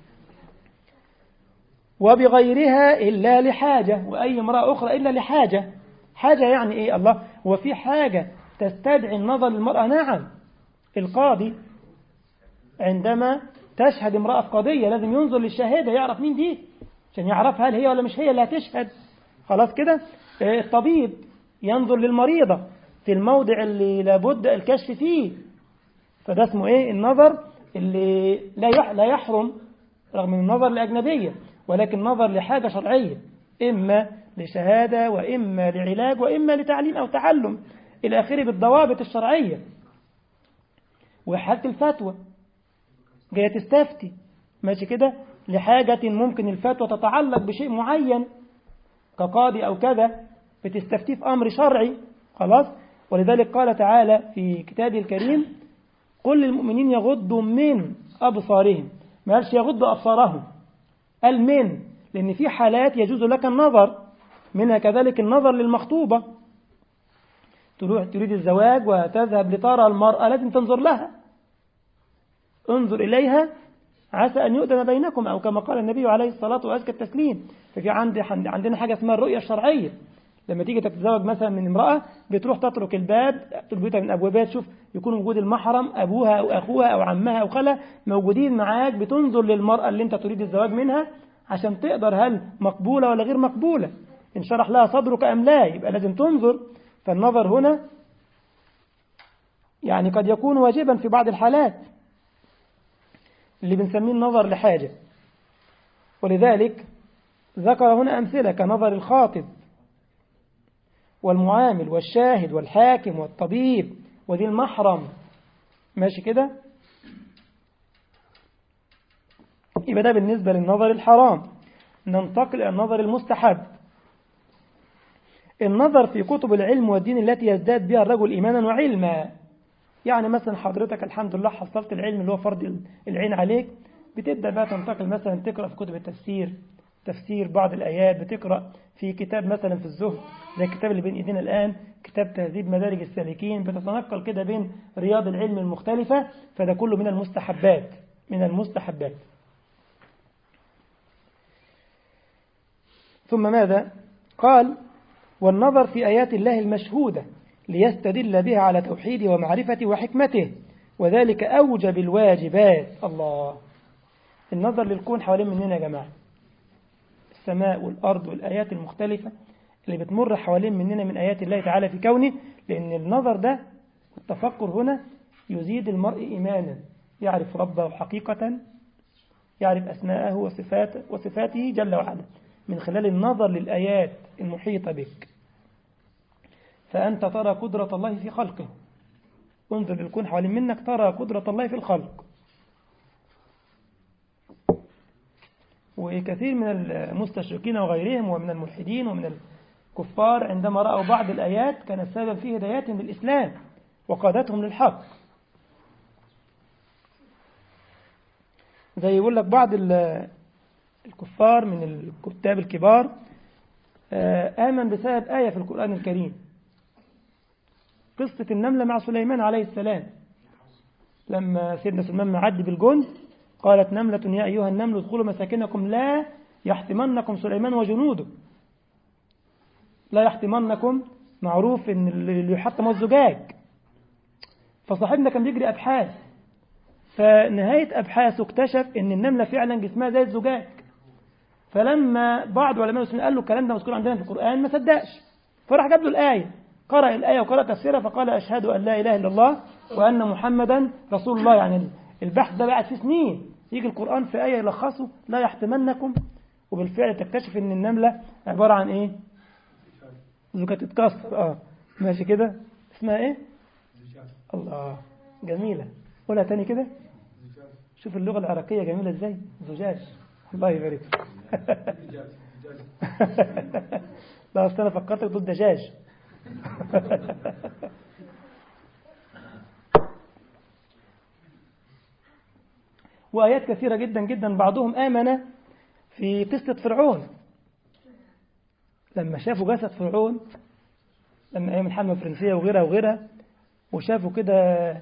وبغيرها إلا لحاجة وأي امرأة أخرى إلا لحاجة حاجة يعني إيه الله هو في حاجة تستدعي النظر للمرأة نعم القاضي عندما تشهد امرأة في قضية لازم ينظر للشاهدة يعرف مين دي عشان يعرف هل هي ولا مش هي اللي هتشهد خلاص كده الطبيب ينظر للمريضة في الموضع اللي لابد الكشف فيه فده اسمه ايه النظر اللي لا لا يحرم رغم النظر الأجنبية ولكن نظر لحاجة شرعية إما لشهادة وإما لعلاج وإما لتعليم أو تعلم إلى آخره بالضوابط الشرعية وحالة الفتوى جاية تستفتي ماشي كده لحاجة ممكن الفتوى تتعلق بشيء معين كقاضي أو كذا بتستفتي في أمر شرعي خلاص ولذلك قال تعالى في كتابه الكريم قل للمؤمنين يغضوا من أبصارهم ما قالش يغضوا أبصارهم قال من لأن في حالات يجوز لك النظر منها كذلك النظر للمخطوبة تروح تريد الزواج وتذهب لترى المرأة لازم تنظر لها انظر إليها عسى أن يؤذن بينكم أو كما قال النبي عليه الصلاة وأزكى التسليم ففي عندي عندنا حاجة اسمها الرؤية الشرعية لما تيجي تتزوج مثلا من امرأة بتروح تترك الباب تربطها من أبوابها تشوف يكون وجود المحرم أبوها أو أخوها أو عمها أو خالها موجودين معاك بتنظر للمرأة اللي أنت تريد الزواج منها عشان تقدر هل مقبولة ولا غير مقبولة إن شرح لها صدرك أم لا يبقى لازم تنظر فالنظر هنا يعني قد يكون واجبا في بعض الحالات اللي بنسميه النظر لحاجة ولذلك ذكر هنا أمثلة كنظر الخاطب والمعامل والشاهد والحاكم والطبيب وذي المحرم ماشي كده يبقى ده بالنسبة للنظر الحرام ننتقل إلى النظر المستحب النظر في كتب العلم والدين التي يزداد بها الرجل إيمانا وعلما يعني مثلا حضرتك الحمد لله حصلت العلم اللي هو فرض العين عليك بتبدأ بقى تنتقل مثلا تقرأ في كتب التفسير تفسير بعض الآيات بتقرأ في كتاب مثلا في الزهد زي الكتاب اللي بين إيدينا الآن كتاب تهذيب مدارج السالكين بتتنقل كده بين رياض العلم المختلفة فده كله من المستحبات من المستحبات ثم ماذا قال والنظر في آيات الله المشهودة ليستدل بها على توحيده ومعرفته وحكمته وذلك أوجب الواجبات الله النظر للكون حوالين مننا يا جماعة السماء والأرض والآيات المختلفة اللي بتمر حوالين مننا من آيات الله تعالى في كونه لأن النظر ده والتفكر هنا يزيد المرء إيمانا يعرف ربه حقيقة يعرف أسماءه وصفاته, وصفاته جل وعلا من خلال النظر للآيات المحيطة بك فأنت ترى قدرة الله في خلقه انظر للكون حوالين منك ترى قدرة الله في الخلق وكثير من المستشرقين وغيرهم ومن الملحدين ومن كفار عندما رأوا بعض الآيات كان السبب في هدايتهم للإسلام وقادتهم للحق زي يقول لك بعض الكفار من الكتاب الكبار آمن بسبب آية في القرآن الكريم قصة النملة مع سليمان عليه السلام لما سيدنا سليمان معدي بالجند قالت نملة يا أيها النمل ادخلوا مساكنكم لا يحتمنكم سليمان وجنوده لا يحتمنكم معروف ان اللي يحطم الزجاج فصاحبنا كان بيجري أبحاث فنهاية أبحاثه اكتشف ان النملة فعلا جسمها زي الزجاج فلما بعض علماء المسلمين قال له الكلام ده مذكور عندنا في القرآن ما صدقش فراح جاب له الآية قرأ الآية وقرأ تفسيرها فقال أشهد أن لا إله إلا الله وأن محمدا رسول الله يعني البحث ده بعد فيه سنين يجي القرآن في آية يلخصه لا يحتمنكم وبالفعل تكتشف ان النملة عبارة عن ايه زكاة تتكسر اه ماشي كده اسمها ايه الله جميلة قولها تاني كده شوف اللغة العراقية جميلة ازاي زجاج الله يبارك لا اصل انا فكرتك ضد دجاج وآيات كثيرة جدا جدا بعضهم آمن في قصة فرعون لما شافوا جسد فرعون لما أيام الحملة الفرنسية وغيرها وغيرها وشافوا كده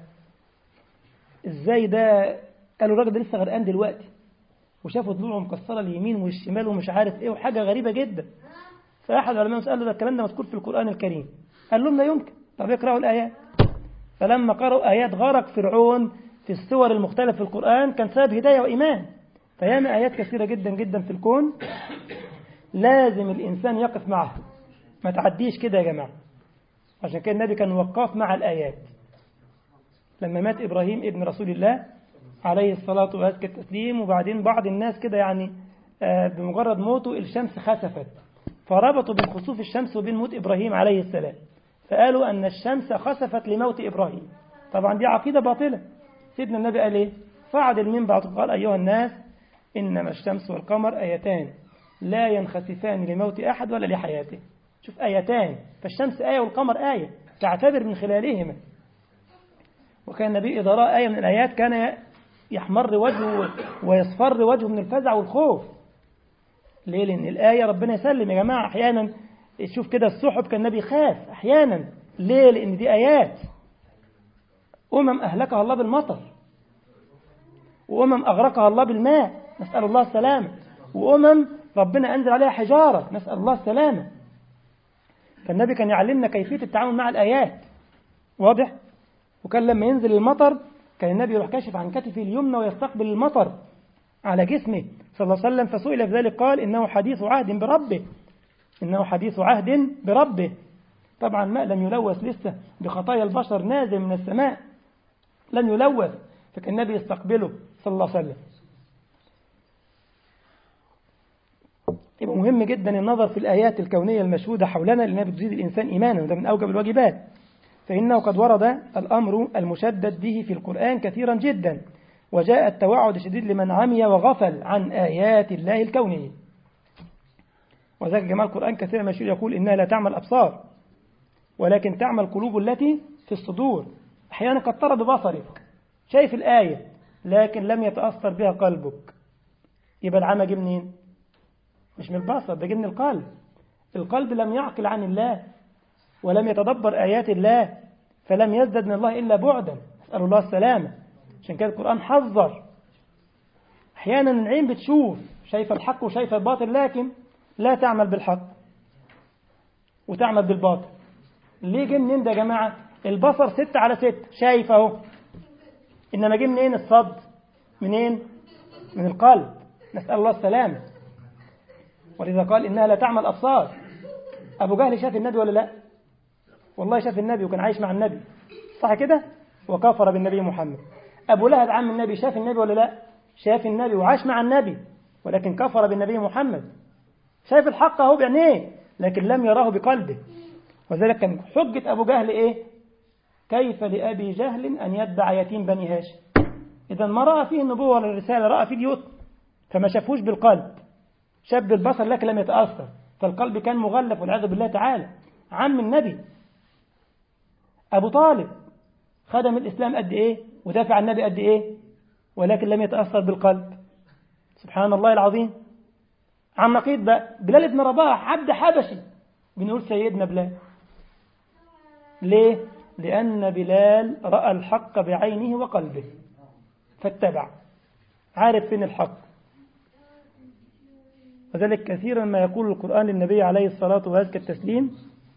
ازاي ده قالوا الراجل ده لسه غرقان دلوقتي وشافوا ضلوعه مكسرة اليمين والشمال ومش عارف ايه وحاجة غريبة جدا فأحد العلماء سأله ده الكلام ده مذكور في القرآن الكريم قال لهم لا يمكن طب اقرأوا الآيات فلما قرأوا آيات غرق فرعون في السور المختلفة في القرآن كان سبب هداية وإيمان فياما آيات كثيرة جدا جدا في الكون لازم الإنسان يقف معها ما تعديش كده يا جماعة عشان كده النبي كان وقاف مع الآيات لما مات إبراهيم ابن رسول الله عليه الصلاة وأزكى التسليم وبعدين بعض الناس كده يعني بمجرد موته الشمس خسفت فربطوا بين خسوف الشمس وبين موت إبراهيم عليه السلام فقالوا أن الشمس خسفت لموت إبراهيم طبعا دي عقيدة باطلة سيدنا النبي قال إيه فعد من بعض قال أيها الناس إنما الشمس والقمر آيتان لا ينخسفان لموت أحد ولا لحياته شوف آيتان فالشمس آية والقمر آية تعتبر من خلالهما وكان النبي إذا رأى آية من الآيات كان يحمر وجهه ويصفر وجهه من الفزع والخوف ليه لأن الآية ربنا يسلم يا جماعة أحيانا شوف كده السحب كان النبي يخاف أحيانا ليه لأن دي آيات أمم أهلكها الله بالمطر وأمم أغرقها الله بالماء نسأل الله السلامة وأمم ربنا أنزل عليها حجارة نسأل الله السلامة فالنبي كان يعلمنا كيفية التعامل مع الآيات واضح وكان لما ينزل المطر كان النبي يروح كاشف عن كتفه اليمنى ويستقبل المطر على جسمه صلى الله عليه وسلم فسئل في ذلك قال إنه حديث عهد بربه إنه حديث عهد بربه طبعا ماء لم يلوث لسه بخطايا البشر نازل من السماء لم يلوث فكان النبي يستقبله صلى الله عليه وسلم يبقى مهم جدا النظر في الآيات الكونية المشهودة حولنا لأنها بتزيد الإنسان إيمانا وده من أوجب الواجبات فإنه قد ورد الأمر المشدد به في القرآن كثيرا جدا وجاء التوعد الشديد لمن عمي وغفل عن آيات الله الكونية وذلك جماعة القرآن كثيرا مشهور يقول إنها لا تعمل أبصار ولكن تعمل القلوب التي في الصدور أحيانا قد ترى ببصرك شايف الآية لكن لم يتأثر بها قلبك يبقى العمى جه منين؟ مش من البصر ده جه من القلب القلب لم يعقل عن الله ولم يتدبر آيات الله فلم يزدد من الله إلا بعدا نسأل الله السلامة عشان كده القرآن حذر أحيانا العين بتشوف شايفة الحق وشايفة الباطل لكن لا تعمل بالحق وتعمل بالباطل ليه جه منين ده يا جماعة البصر ست على ست شايف اهو إنما جه منين الصد منين من القلب نسأل الله السلامة ولذا قال إنها لا تعمل أبصار أبو جهل شاف النبي ولا لا والله شاف النبي وكان عايش مع النبي صح كده وكفر بالنبي محمد أبو لهب عم النبي شاف النبي ولا لا شاف النبي وعاش مع النبي ولكن كفر بالنبي محمد شايف الحق اهو بعينيه لكن لم يراه بقلبه وذلك كان حجة أبو جهل إيه كيف لأبي جهل أن يتبع يتيم بني هاشم إذا ما رأى فيه النبوة ولا الرسالة رأى فيه اليوت فما شافوش بالقلب شاب بالبصر لكن لم يتأثر فالقلب كان مغلف والعياذ بالله تعالى عم النبي أبو طالب خدم الإسلام قد إيه ودافع عن النبي قد إيه ولكن لم يتأثر بالقلب سبحان الله العظيم عن نقيض بقى بلال بن رباح عبد حبشي بنقول سيدنا بلال ليه لأن بلال رأى الحق بعينه وقلبه فاتبع عارف فين الحق وذلك كثيرا ما يقول القرآن للنبي عليه الصلاة وأزكى التسليم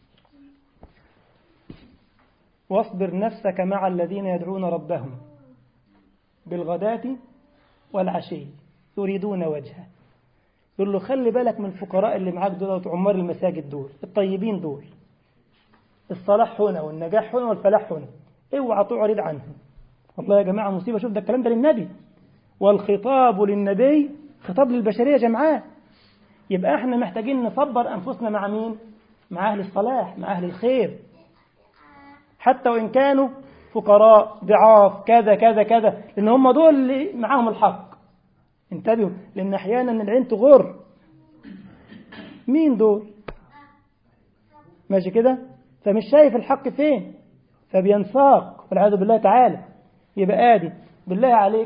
واصبر نفسك مع الذين يدعون ربهم بالغداة والعشي يريدون وجهه يقول له خلي بالك من الفقراء اللي معاك دول عمار المساجد دول الطيبين دول الصلاح هنا والنجاح هنا والفلاح هنا اوعى تعرض عنهم والله يا جماعة مصيبة شوف ده الكلام ده للنبي والخطاب للنبي خطاب للبشرية جمعاء يبقى احنا محتاجين نصبر أنفسنا مع مين مع أهل الصلاح مع أهل الخير حتى وإن كانوا فقراء ضعاف كذا كذا كذا لأن هم دول اللي معاهم الحق انتبهوا لأن أحيانا العين تغر مين دول ماشي كده فمش شايف الحق فين فبينساق والعياذ بالله تعالى يبقى آدي بالله عليك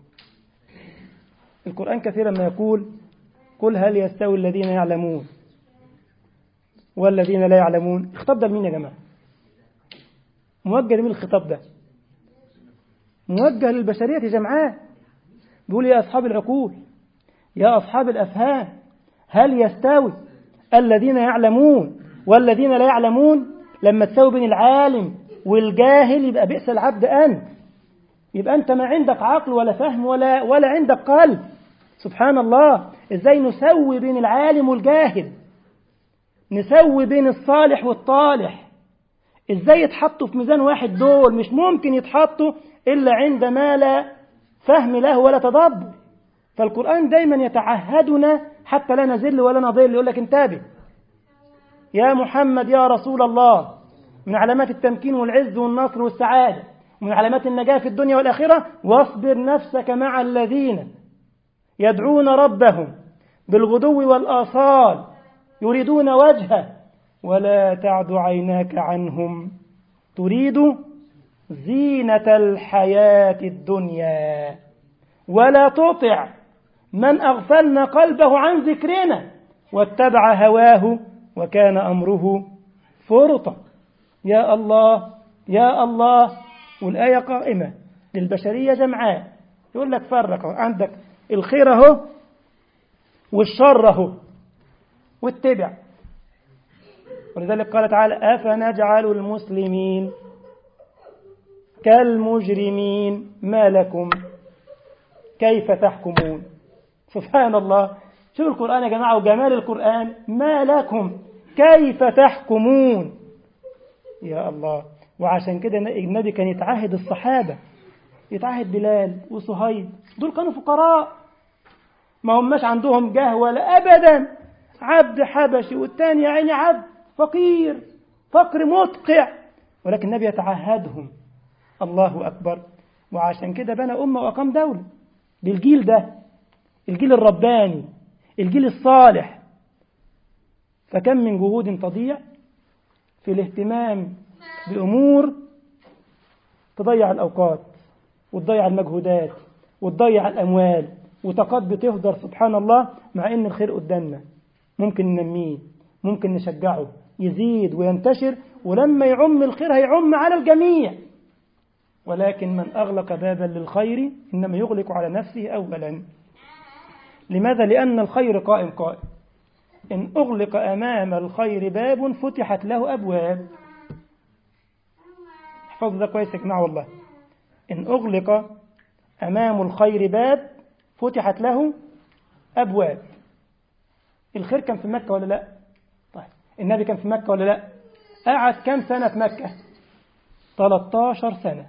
القرآن كثيرا ما يقول قل هل يستوي الذين يعلمون والذين لا يعلمون الخطاب ده لمين يا جماعة موجه لمين الخطاب ده موجه للبشرية جمعاء بيقول يا أصحاب العقول يا أصحاب الأفهام هل يستوي الذين يعلمون والذين لا يعلمون لما تساوي بين العالم والجاهل يبقى بئس العبد أنت يبقى أنت ما عندك عقل ولا فهم ولا, ولا عندك قلب سبحان الله إزاي نسوي بين العالم والجاهل نسوي بين الصالح والطالح إزاي يتحطوا في ميزان واحد دول مش ممكن يتحطوا إلا عندما لا فهم له ولا تدبر فالقرآن دايما يتعهدنا حتى لا نزل ولا نضل يقول لك انتبه يا محمد يا رسول الله من علامات التمكين والعز والنصر والسعادة ومن علامات النجاة في الدنيا والآخرة واصبر نفسك مع الذين يدعون ربهم بالغدو والآصال يريدون وجهه ولا تعد عيناك عنهم تريد زينة الحياة الدنيا ولا تطع من أغفلنا قلبه عن ذكرنا واتبع هواه وكان أمره فرطا يا الله يا الله والآية قائمة للبشرية جمعاء يقول لك فرق عندك الخير اهو والشر اهو واتبع ولذلك قال تعالى أفنجعل المسلمين كالمجرمين ما لكم كيف تحكمون سبحان الله شوف القرآن يا جماعة وجمال القرآن ما لكم كيف تحكمون يا الله وعشان كده النبي كان يتعهد الصحابة يتعهد بلال وصهيب دول كانوا فقراء ما هماش عندهم جاه ولا أبدا عبد حبشي والتاني يا عيني عبد فقير فقر مدقع ولكن النبي يتعهدهم الله أكبر وعشان كده بنى أمة وأقام دولة بالجيل ده الجيل الرباني الجيل الصالح فكم من جهود تضيع في الاهتمام بأمور تضيع الأوقات وتضيع المجهودات وتضيع الأموال وطاقات بتهدر سبحان الله مع إن الخير قدامنا ممكن ننميه ممكن نشجعه يزيد وينتشر ولما يعم الخير هيعم على الجميع ولكن من أغلق بابا للخير إنما يغلق على نفسه أولا لماذا؟ لأن الخير قائم قائم إن أغلق أمام الخير باب فتحت له أبواب احفظوا ده كويس يا جماعة والله إن أغلق أمام الخير باب فتحت له أبواب الخير كان في مكة ولا لا طيب النبي كان في مكة ولا لا قعد كم سنة في مكة 13 سنة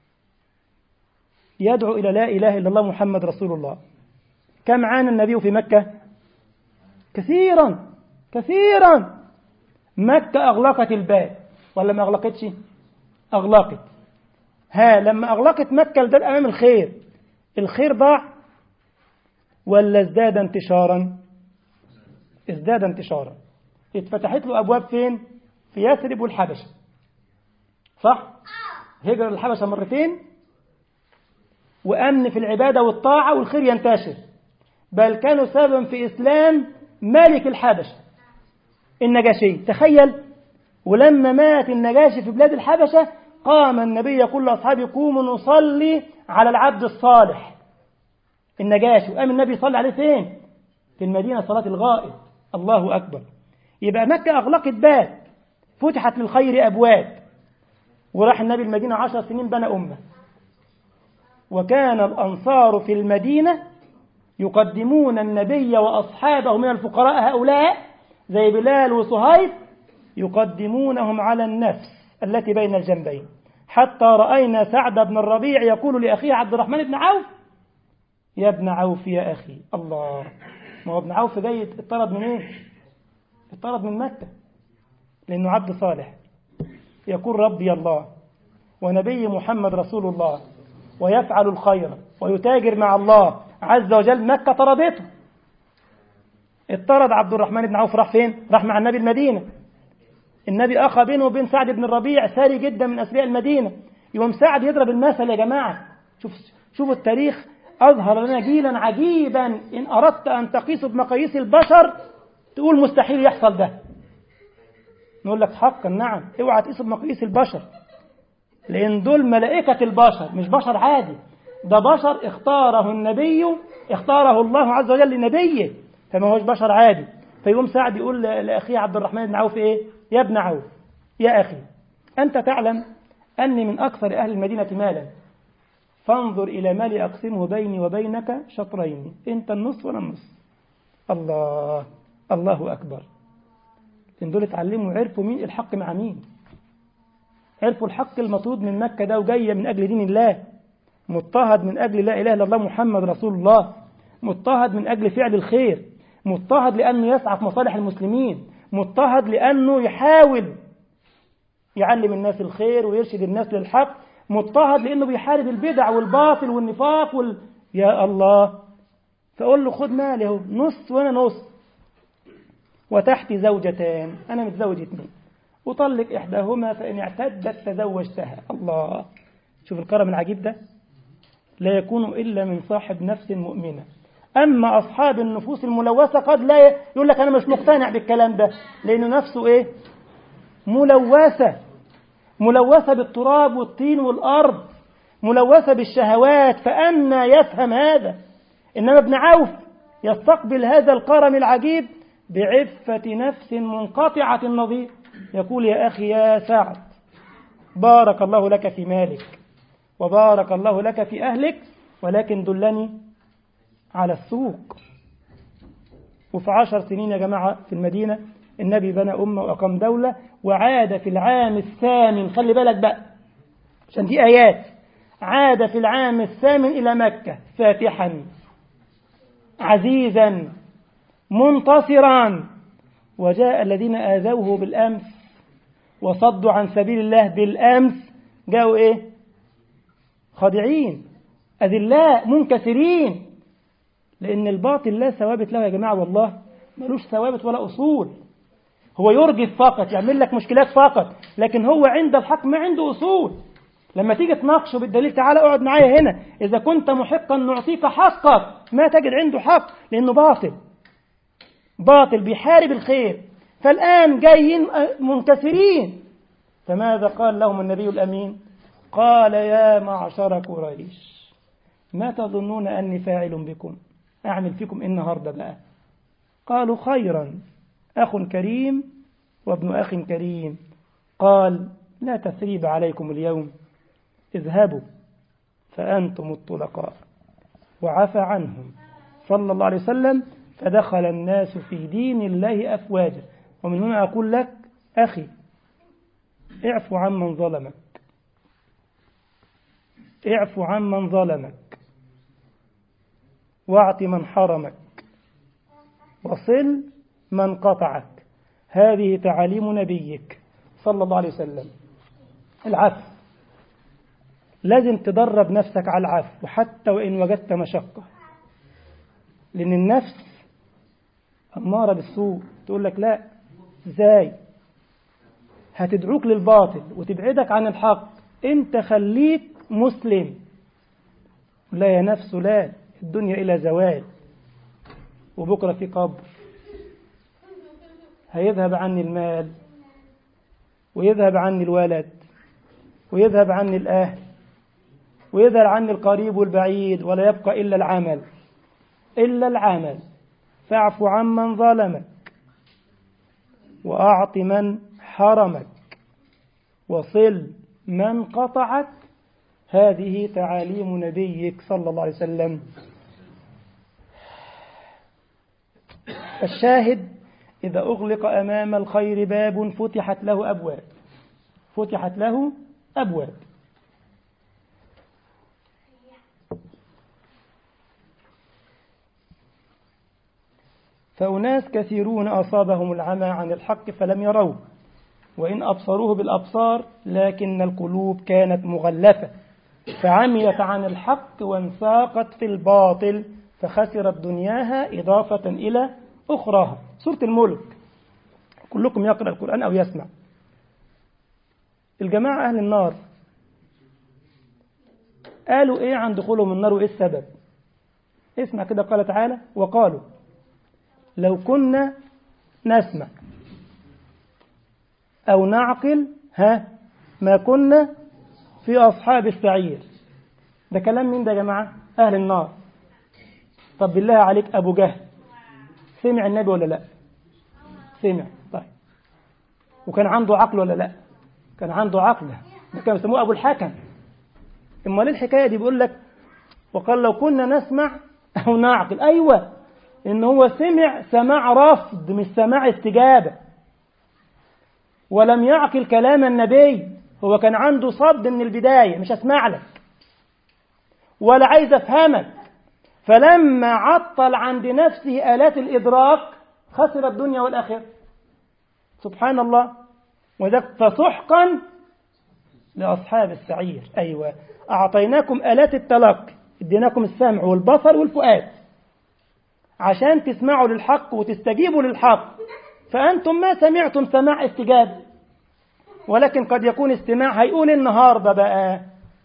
يدعو إلى لا إله إلا الله محمد رسول الله كم عانى النبي في مكة كثيرا كثيرا مكة أغلقت الباب ولا ما أغلقتش أغلقت ها لما أغلقت مكة الباب أمام الخير الخير ضاع ولا ازداد انتشارا ازداد انتشارا اتفتحت له أبواب فين في يثرب والحبشة صح هجر الحبشة مرتين وأمن في العبادة والطاعة والخير ينتشر بل كانوا سببا في إسلام ملك الحبشة النجاشي تخيل ولما مات النجاشي في بلاد الحبشة قام النبي يقول لأصحابه قوموا نصلي على العبد الصالح النجاشي وقام النبي يصلي عليه فين في المدينة صلاة الغائب الله أكبر يبقى مكة أغلقت باب فتحت للخير أبواب وراح النبي المدينة عشر سنين بنى أمة وكان الأنصار في المدينة يقدمون النبي وأصحابه من الفقراء هؤلاء زي بلال وصهيب يقدمونهم على النفس التي بين الجنبين حتى رأينا سعد بن الربيع يقول لأخيه عبد الرحمن بن عوف يا ابن عوف يا أخي الله ما هو ابن عوف جاي اطرد من ايه اطرد من مكة لأنه عبد صالح يقول ربي الله ونبي محمد رسول الله ويفعل الخير ويتاجر مع الله عز وجل مكة طردته اطرد عبد الرحمن بن عوف راح فين راح مع النبي المدينة النبي أخى بينه وبين سعد بن الربيع ثري جدا من أثرياء المدينة يوم سعد يضرب المثل يا جماعة شوف شوفوا التاريخ أظهر لنا جيلا عجيبا إن أردت أن تقيسه بمقاييس البشر تقول مستحيل يحصل ده نقول لك حقا نعم اوعى تقيسه بمقاييس البشر لأن دول ملائكة البشر مش بشر عادي ده بشر اختاره النبي اختاره الله عز وجل لنبيه فما هوش بشر عادي فيقوم سعد يقول لأخيه عبد الرحمن بن عوف إيه يا ابن عوف يا أخي أنت تعلم أني من أكثر أهل المدينة مالا فانظر إلى مالي أقسمه بيني وبينك شطرين أنت النص وأنا النص الله الله أكبر إن دول اتعلموا عرفوا مين الحق مع مين عرفوا الحق المطرود من مكة ده وجاية من أجل دين الله مضطهد من أجل لا إله إلا الله محمد رسول الله مضطهد من أجل فعل الخير مضطهد لأنه يسعى في مصالح المسلمين مضطهد لأنه يحاول يعلم الناس الخير ويرشد الناس للحق مضطهد لأنه بيحارب البدع والباطل والنفاق وال... يا الله فأقول له خد مالي اهو نص وأنا نص وتحتي زوجتان أنا متزوج اثنين أطلق إحداهما فإن اعتدت تزوجتها الله شوف الكرم العجيب ده لا يكون إلا من صاحب نفس مؤمنة أما أصحاب النفوس الملوثة قد لا يقول لك أنا مش مقتنع بالكلام ده لأنه نفسه إيه ملوثة ملوثة بالتراب والطين والأرض ملوثة بالشهوات فأنا يفهم هذا إنما ابن عوف يستقبل هذا الكرم العجيب بعفة نفس منقطعة النظير يقول يا أخي يا سعد بارك الله لك في مالك وبارك الله لك في أهلك ولكن دلني على السوق وفي عشر سنين يا جماعة في المدينة النبي بنى أمة وأقام دولة وعاد في العام الثامن خلي بالك بقى عشان دي آيات عاد في العام الثامن إلى مكة فاتحا عزيزا منتصرا وجاء الذين آذوه بالأمس وصدوا عن سبيل الله بالأمس جاءوا إيه خادعين أذلاء منكسرين لأن الباطل لا ثوابت له يا جماعة والله ملوش ثوابت ولا أصول هو يرجف فقط يعمل لك مشكلات فقط لكن هو عند الحق ما عنده أصول لما تيجي تناقشه بالدليل تعالى اقعد معايا هنا إذا كنت محقا نعطيك حقك ما تجد عنده حق لأنه باطل باطل بيحارب الخير فالآن جايين منكسرين فماذا قال لهم النبي الأمين قال يا معشر قريش ما تظنون أني فاعل بكم أعمل فيكم إيه النهاردة بقى قالوا خيرا أخ كريم وابن أخ كريم قال لا تثريب عليكم اليوم اذهبوا فأنتم الطلقاء وعفى عنهم صلى الله عليه وسلم فدخل الناس في دين الله أفواجا ومن هنا أقول لك أخي اعفو عمن ظلمك اعفو عمن ظلمك واعط من حرمك وصل من قطعك هذه تعاليم نبيك صلى الله عليه وسلم العفو لازم تدرب نفسك على العفو حتى وإن وجدت مشقة لأن النفس أمارة بالسوء تقول لك لا ازاي هتدعوك للباطل وتبعدك عن الحق انت خليك مسلم لا يا نفس لا الدنيا إلى زوال وبكرة في قبر هيذهب عني المال ويذهب عني الولد ويذهب عني الأهل ويذهب عني القريب والبعيد ولا يبقى إلا العمل إلا العمل فاعف عمن ظلمك وأعط من حرمك وصل من قطعك هذه تعاليم نبيك صلى الله عليه وسلم الشاهد إذا أغلق أمام الخير باب فتحت له أبواب فتحت له أبواب فأناس كثيرون أصابهم العمى عن الحق فلم يروه وإن أبصروه بالأبصار لكن القلوب كانت مغلفة فعميت عن الحق وانساقت في الباطل فخسرت دنياها إضافة إلى أخراها سورة الملك كلكم يقرأ القرآن أو يسمع الجماعة أهل النار قالوا إيه عن دخولهم النار وإيه السبب اسمع كده قال تعالى وقالوا لو كنا نسمع أو نعقل ها ما كنا في أصحاب السعير ده كلام مين ده يا جماعة أهل النار طب بالله عليك أبو جهل سمع النبي ولا لا سمع طيب وكان عنده عقل ولا لا كان عنده عقل ده كانوا يسموه أبو الحكم إما ليه الحكاية دي بيقول لك وقال لو كنا نسمع أو نعقل أيوة إن هو سمع سماع رفض مش سماع استجابة ولم يعقل كلام النبي هو كان عنده صد من البداية مش أسمع لك ولا عايز أفهمك فلما عطل عند نفسه آلات الإدراك خسر الدنيا والآخرة سبحان الله وذلك فسحقا لأصحاب السعير أيوة أعطيناكم آلات التلقي اديناكم السمع والبصر والفؤاد عشان تسمعوا للحق وتستجيبوا للحق فأنتم ما سمعتم سماع استجابة ولكن قد يكون استماع هيقول النهاردة بقى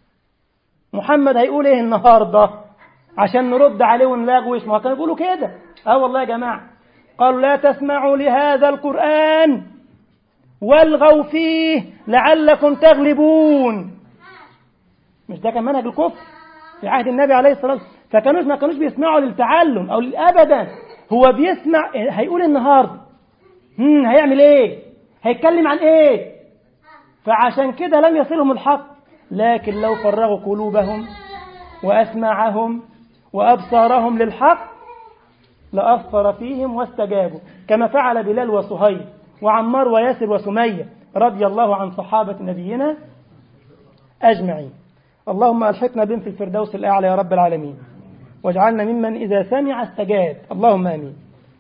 محمد هيقول ايه النهاردة عشان نرد عليه ونلاغوش ما كانوا يقولوا كده اه والله يا جماعة قالوا لا تسمعوا لهذا القرآن والغوا فيه لعلكم تغلبون مش ده كان منهج الكفر في عهد النبي عليه الصلاة والسلام فكانوش ما كانوش بيسمعوا للتعلم او ابدا هو بيسمع هيقول النهارده هم هيعمل ايه هيتكلم عن ايه فعشان كده لم يصلهم الحق لكن لو فرغوا قلوبهم واسماعهم وابصارهم للحق لاثر فيهم واستجابوا كما فعل بلال وصهيب وعمار وياسر وسميه رضي الله عن صحابه نبينا اجمعين اللهم الحقنا بهم في الفردوس الاعلى يا رب العالمين واجعلنا ممن إذا سمع استجاب اللهم آمين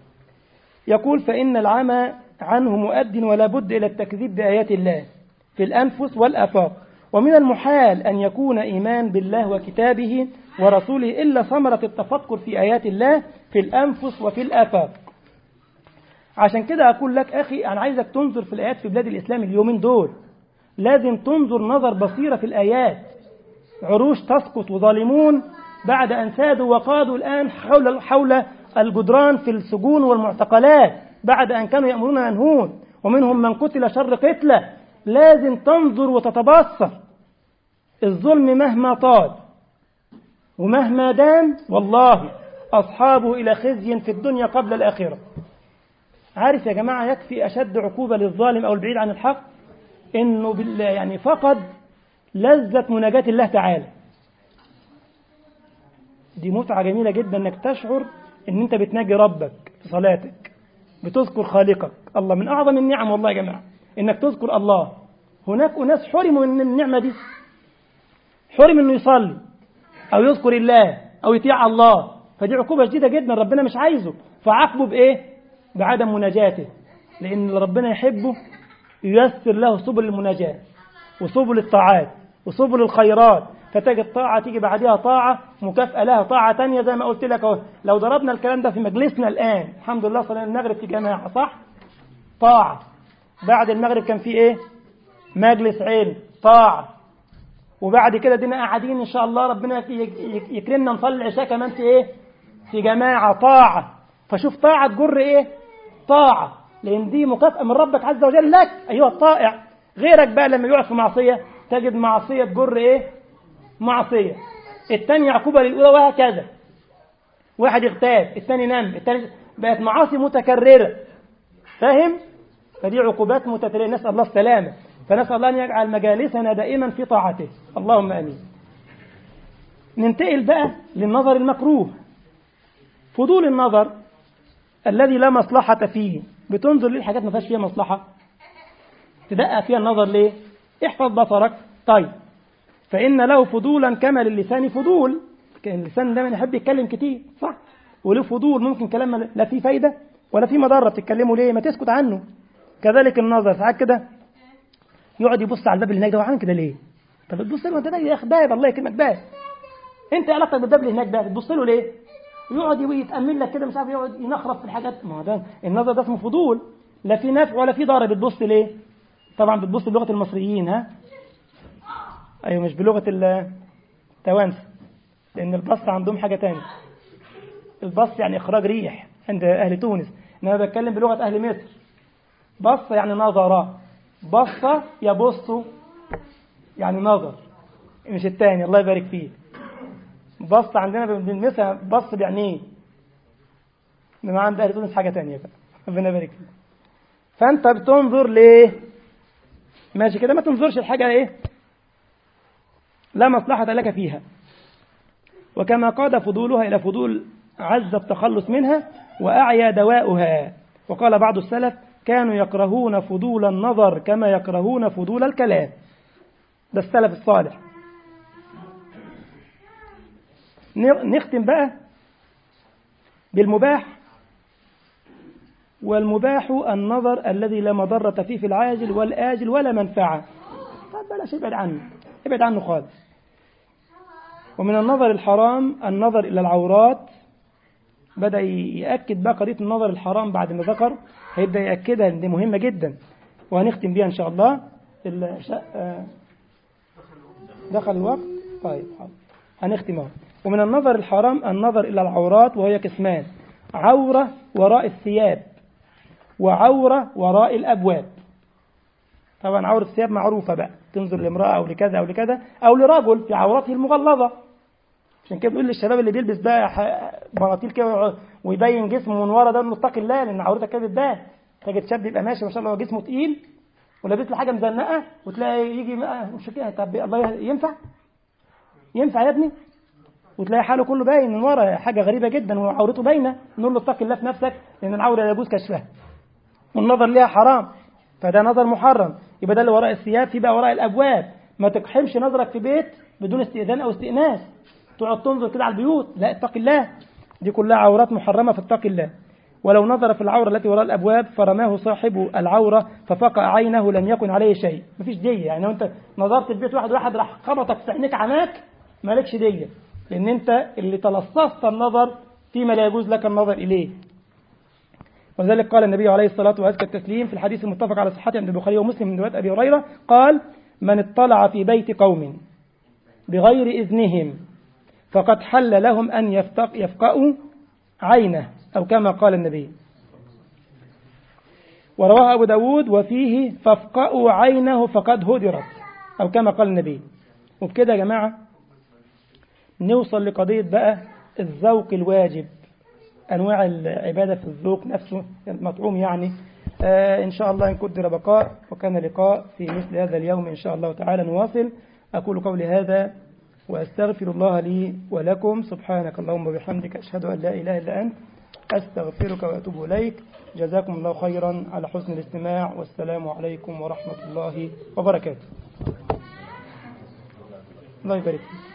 يقول فإن العمى عنه مؤد ولا بد إلى التكذيب بآيات الله في الأنفس والآفاق ومن المحال أن يكون إيمان بالله وكتابه ورسوله إلا ثمرة التفكر في آيات الله في الأنفس وفي الآفاق عشان كده أقول لك أخي أنا عايزك تنظر في الآيات في بلاد الإسلام اليومين دول لازم تنظر نظر بصيرة في الآيات عروش تسقط وظالمون بعد أن سادوا وقادوا الآن حول حول الجدران في السجون والمعتقلات بعد أن كانوا يأمرون ينهون ومنهم من قتل شر قتلة لازم تنظر وتتبصر الظلم مهما طال ومهما دام والله أصحابه إلى خزي في الدنيا قبل الآخرة عارف يا جماعة يكفي أشد عقوبة للظالم أو البعيد عن الحق إنه بالله يعني فقد لذة مناجاة الله تعالى دي متعة جميلة جدا انك تشعر ان انت بتناجي ربك في صلاتك بتذكر خالقك الله من اعظم النعم والله يا جماعة انك تذكر الله هناك اناس حرموا من النعمة دي حرم انه يصلي او يذكر الله او يطيع الله فدي عقوبة شديدة جدا ربنا مش عايزه فعاقبه بايه بعدم مناجاته لان اللي ربنا يحبه ييسر له سبل المناجاة وسبل الطاعات وسبل الخيرات فتجد طاعة تيجي بعدها طاعة مكافأة لها طاعة تانية زي ما قلت لك اهو لو ضربنا الكلام ده في مجلسنا الآن الحمد لله صلينا المغرب في جماعة صح؟ طاعة بعد المغرب كان في ايه مجلس علم طاعة وبعد كده دينا قاعدين ان شاء الله ربنا يكرمنا نصلي العشاء كمان في ايه في جماعة طاعة فشوف طاعة تجر ايه طاعة لان دي مكافأة من ربك عز وجل لك ايها الطائع غيرك بقى لما يقع في معصية تجد معصية تجر ايه معصية الثاني عقوبة للأولى وهكذا واحد اغتاب الثاني نام الثاني بقت معاصي متكررة فاهم فدي عقوبات متتالية نسأل الله السلامة فنسأل الله أن يجعل مجالسنا دائما في طاعته اللهم آمين ننتقل بقى للنظر المكروه فضول النظر الذي لا مصلحة فيه بتنظر ليه الحاجات ما فيهاش فيها مصلحة تدقق فيها النظر ليه احفظ بصرك طيب فإن له فضولا كما للسان فضول كان اللسان دايما يحب يتكلم كتير صح وله فضول ممكن كلام لا فيه فايدة ولا فيه مضرة بتتكلموا ليه ما تسكت عنه كذلك النظر ساعات كده يقعد يبص على الباب اللي هناك ده وعامل كده ليه طب تبص له انت ده يا اخي باب الله يكرمك باب انت علاقتك بالباب اللي هناك ده بتبص له ليه يقعد يتامل لك كده مش عارف يقعد ينخرف في الحاجات ما هو ده النظر ده اسمه فضول لا في نفع ولا في ضرر بتبص ليه طبعا بتبص بلغه المصريين ها ايوه مش بلغه التوانسه لان البص عندهم حاجه تانية البص يعني اخراج ريح عند اهل تونس انما بتكلم بلغه اهل مصر بص يعني نظر بص يبص يعني نظر مش التاني الله يبارك فيه بص عندنا بنلمسها بص يعني ايه انما عند اهل تونس حاجه تانية بقى ربنا يبارك فيه فانت بتنظر ليه ماشي كده ما تنظرش الحاجه ايه لا مصلحه لك فيها وكما قاد فضولها الى فضول عز التخلص منها واعيا دواؤها وقال بعض السلف كانوا يكرهون فضول النظر كما يكرهون فضول الكلام ده السلف الصالح نختم بقى بالمباح والمباح النظر الذي لا مضرة فيه في العاجل والآجل ولا منفعة طب بلاش ابعد عنه ابعد عنه خالص ومن النظر الحرام النظر إلى العورات بدأ يأكد بقى قضية النظر الحرام بعد ما ذكر هيبدأ يأكدها دي مهمة جدا وهنختم بيها إن شاء الله دخل الوقت طيب حاضر هنختم اهو ومن النظر الحرام النظر إلى العورات وهي قسمان عورة وراء الثياب وعورة وراء الأبواب طبعا عورة الثياب معروفة بقى تنظر لامرأة أو لكذا أو لكذا أو لرجل في عورته المغلظة عشان كده بيقول للشباب اللي بيلبس بقى بناطيل كده ويبين جسمه من ورا ده انه اتقي الله لان عورتك كده بتبان تجد شاب يبقى ماشي ما شاء الله جسمه تقيل ولابس له حاجه مزنقه وتلاقي يجي مش كده طب الله ينفع ينفع يا ابني وتلاقي حاله كله باين من ورا حاجه غريبه جدا وعورته باينه نقول له اتقي الله في نفسك لان العوره لا يجوز كشفها والنظر ليها حرام فده نظر محرم يبقى ده اللي وراء الثياب في بقى وراء الابواب ما تقحمش نظرك في بيت بدون استئذان او استئناس تقعد تنظر كده على البيوت لا اتق الله دي كلها عورات محرمه فاتق الله ولو نظر في العورة التي وراء الأبواب فرماه صاحب العورة ففقع عينه لم يكن عليه شيء مفيش دية يعني لو أنت نظرت في بيت واحد واحد راح خبطك في عينيك عماك مالكش دية لأن أنت اللي تلصصت النظر فيما لا يجوز لك النظر إليه ولذلك قال النبي عليه الصلاة وأزكى التسليم في الحديث المتفق على صحته عند البخاري ومسلم من رواية أبي هريرة قال من اطلع في بيت قوم بغير إذنهم فقد حل لهم أن يفتق يفقأوا عينه أو كما قال النبي ورواه أبو داود وفيه فافقأوا عينه فقد هدرت أو كما قال النبي وبكده يا جماعة نوصل لقضية بقى الذوق الواجب أنواع العبادة في الذوق نفسه المطعوم يعني آه إن شاء الله إن قدر بقاء وكان لقاء في مثل هذا اليوم إن شاء الله تعالى نواصل أقول قولي هذا وأستغفر الله لي ولكم سبحانك اللهم وبحمدك أشهد أن لا إله إلا أنت أستغفرك وأتوب إليك جزاكم الله خيرا على حسن الاستماع والسلام عليكم ورحمة الله وبركاته الله يبارك فيك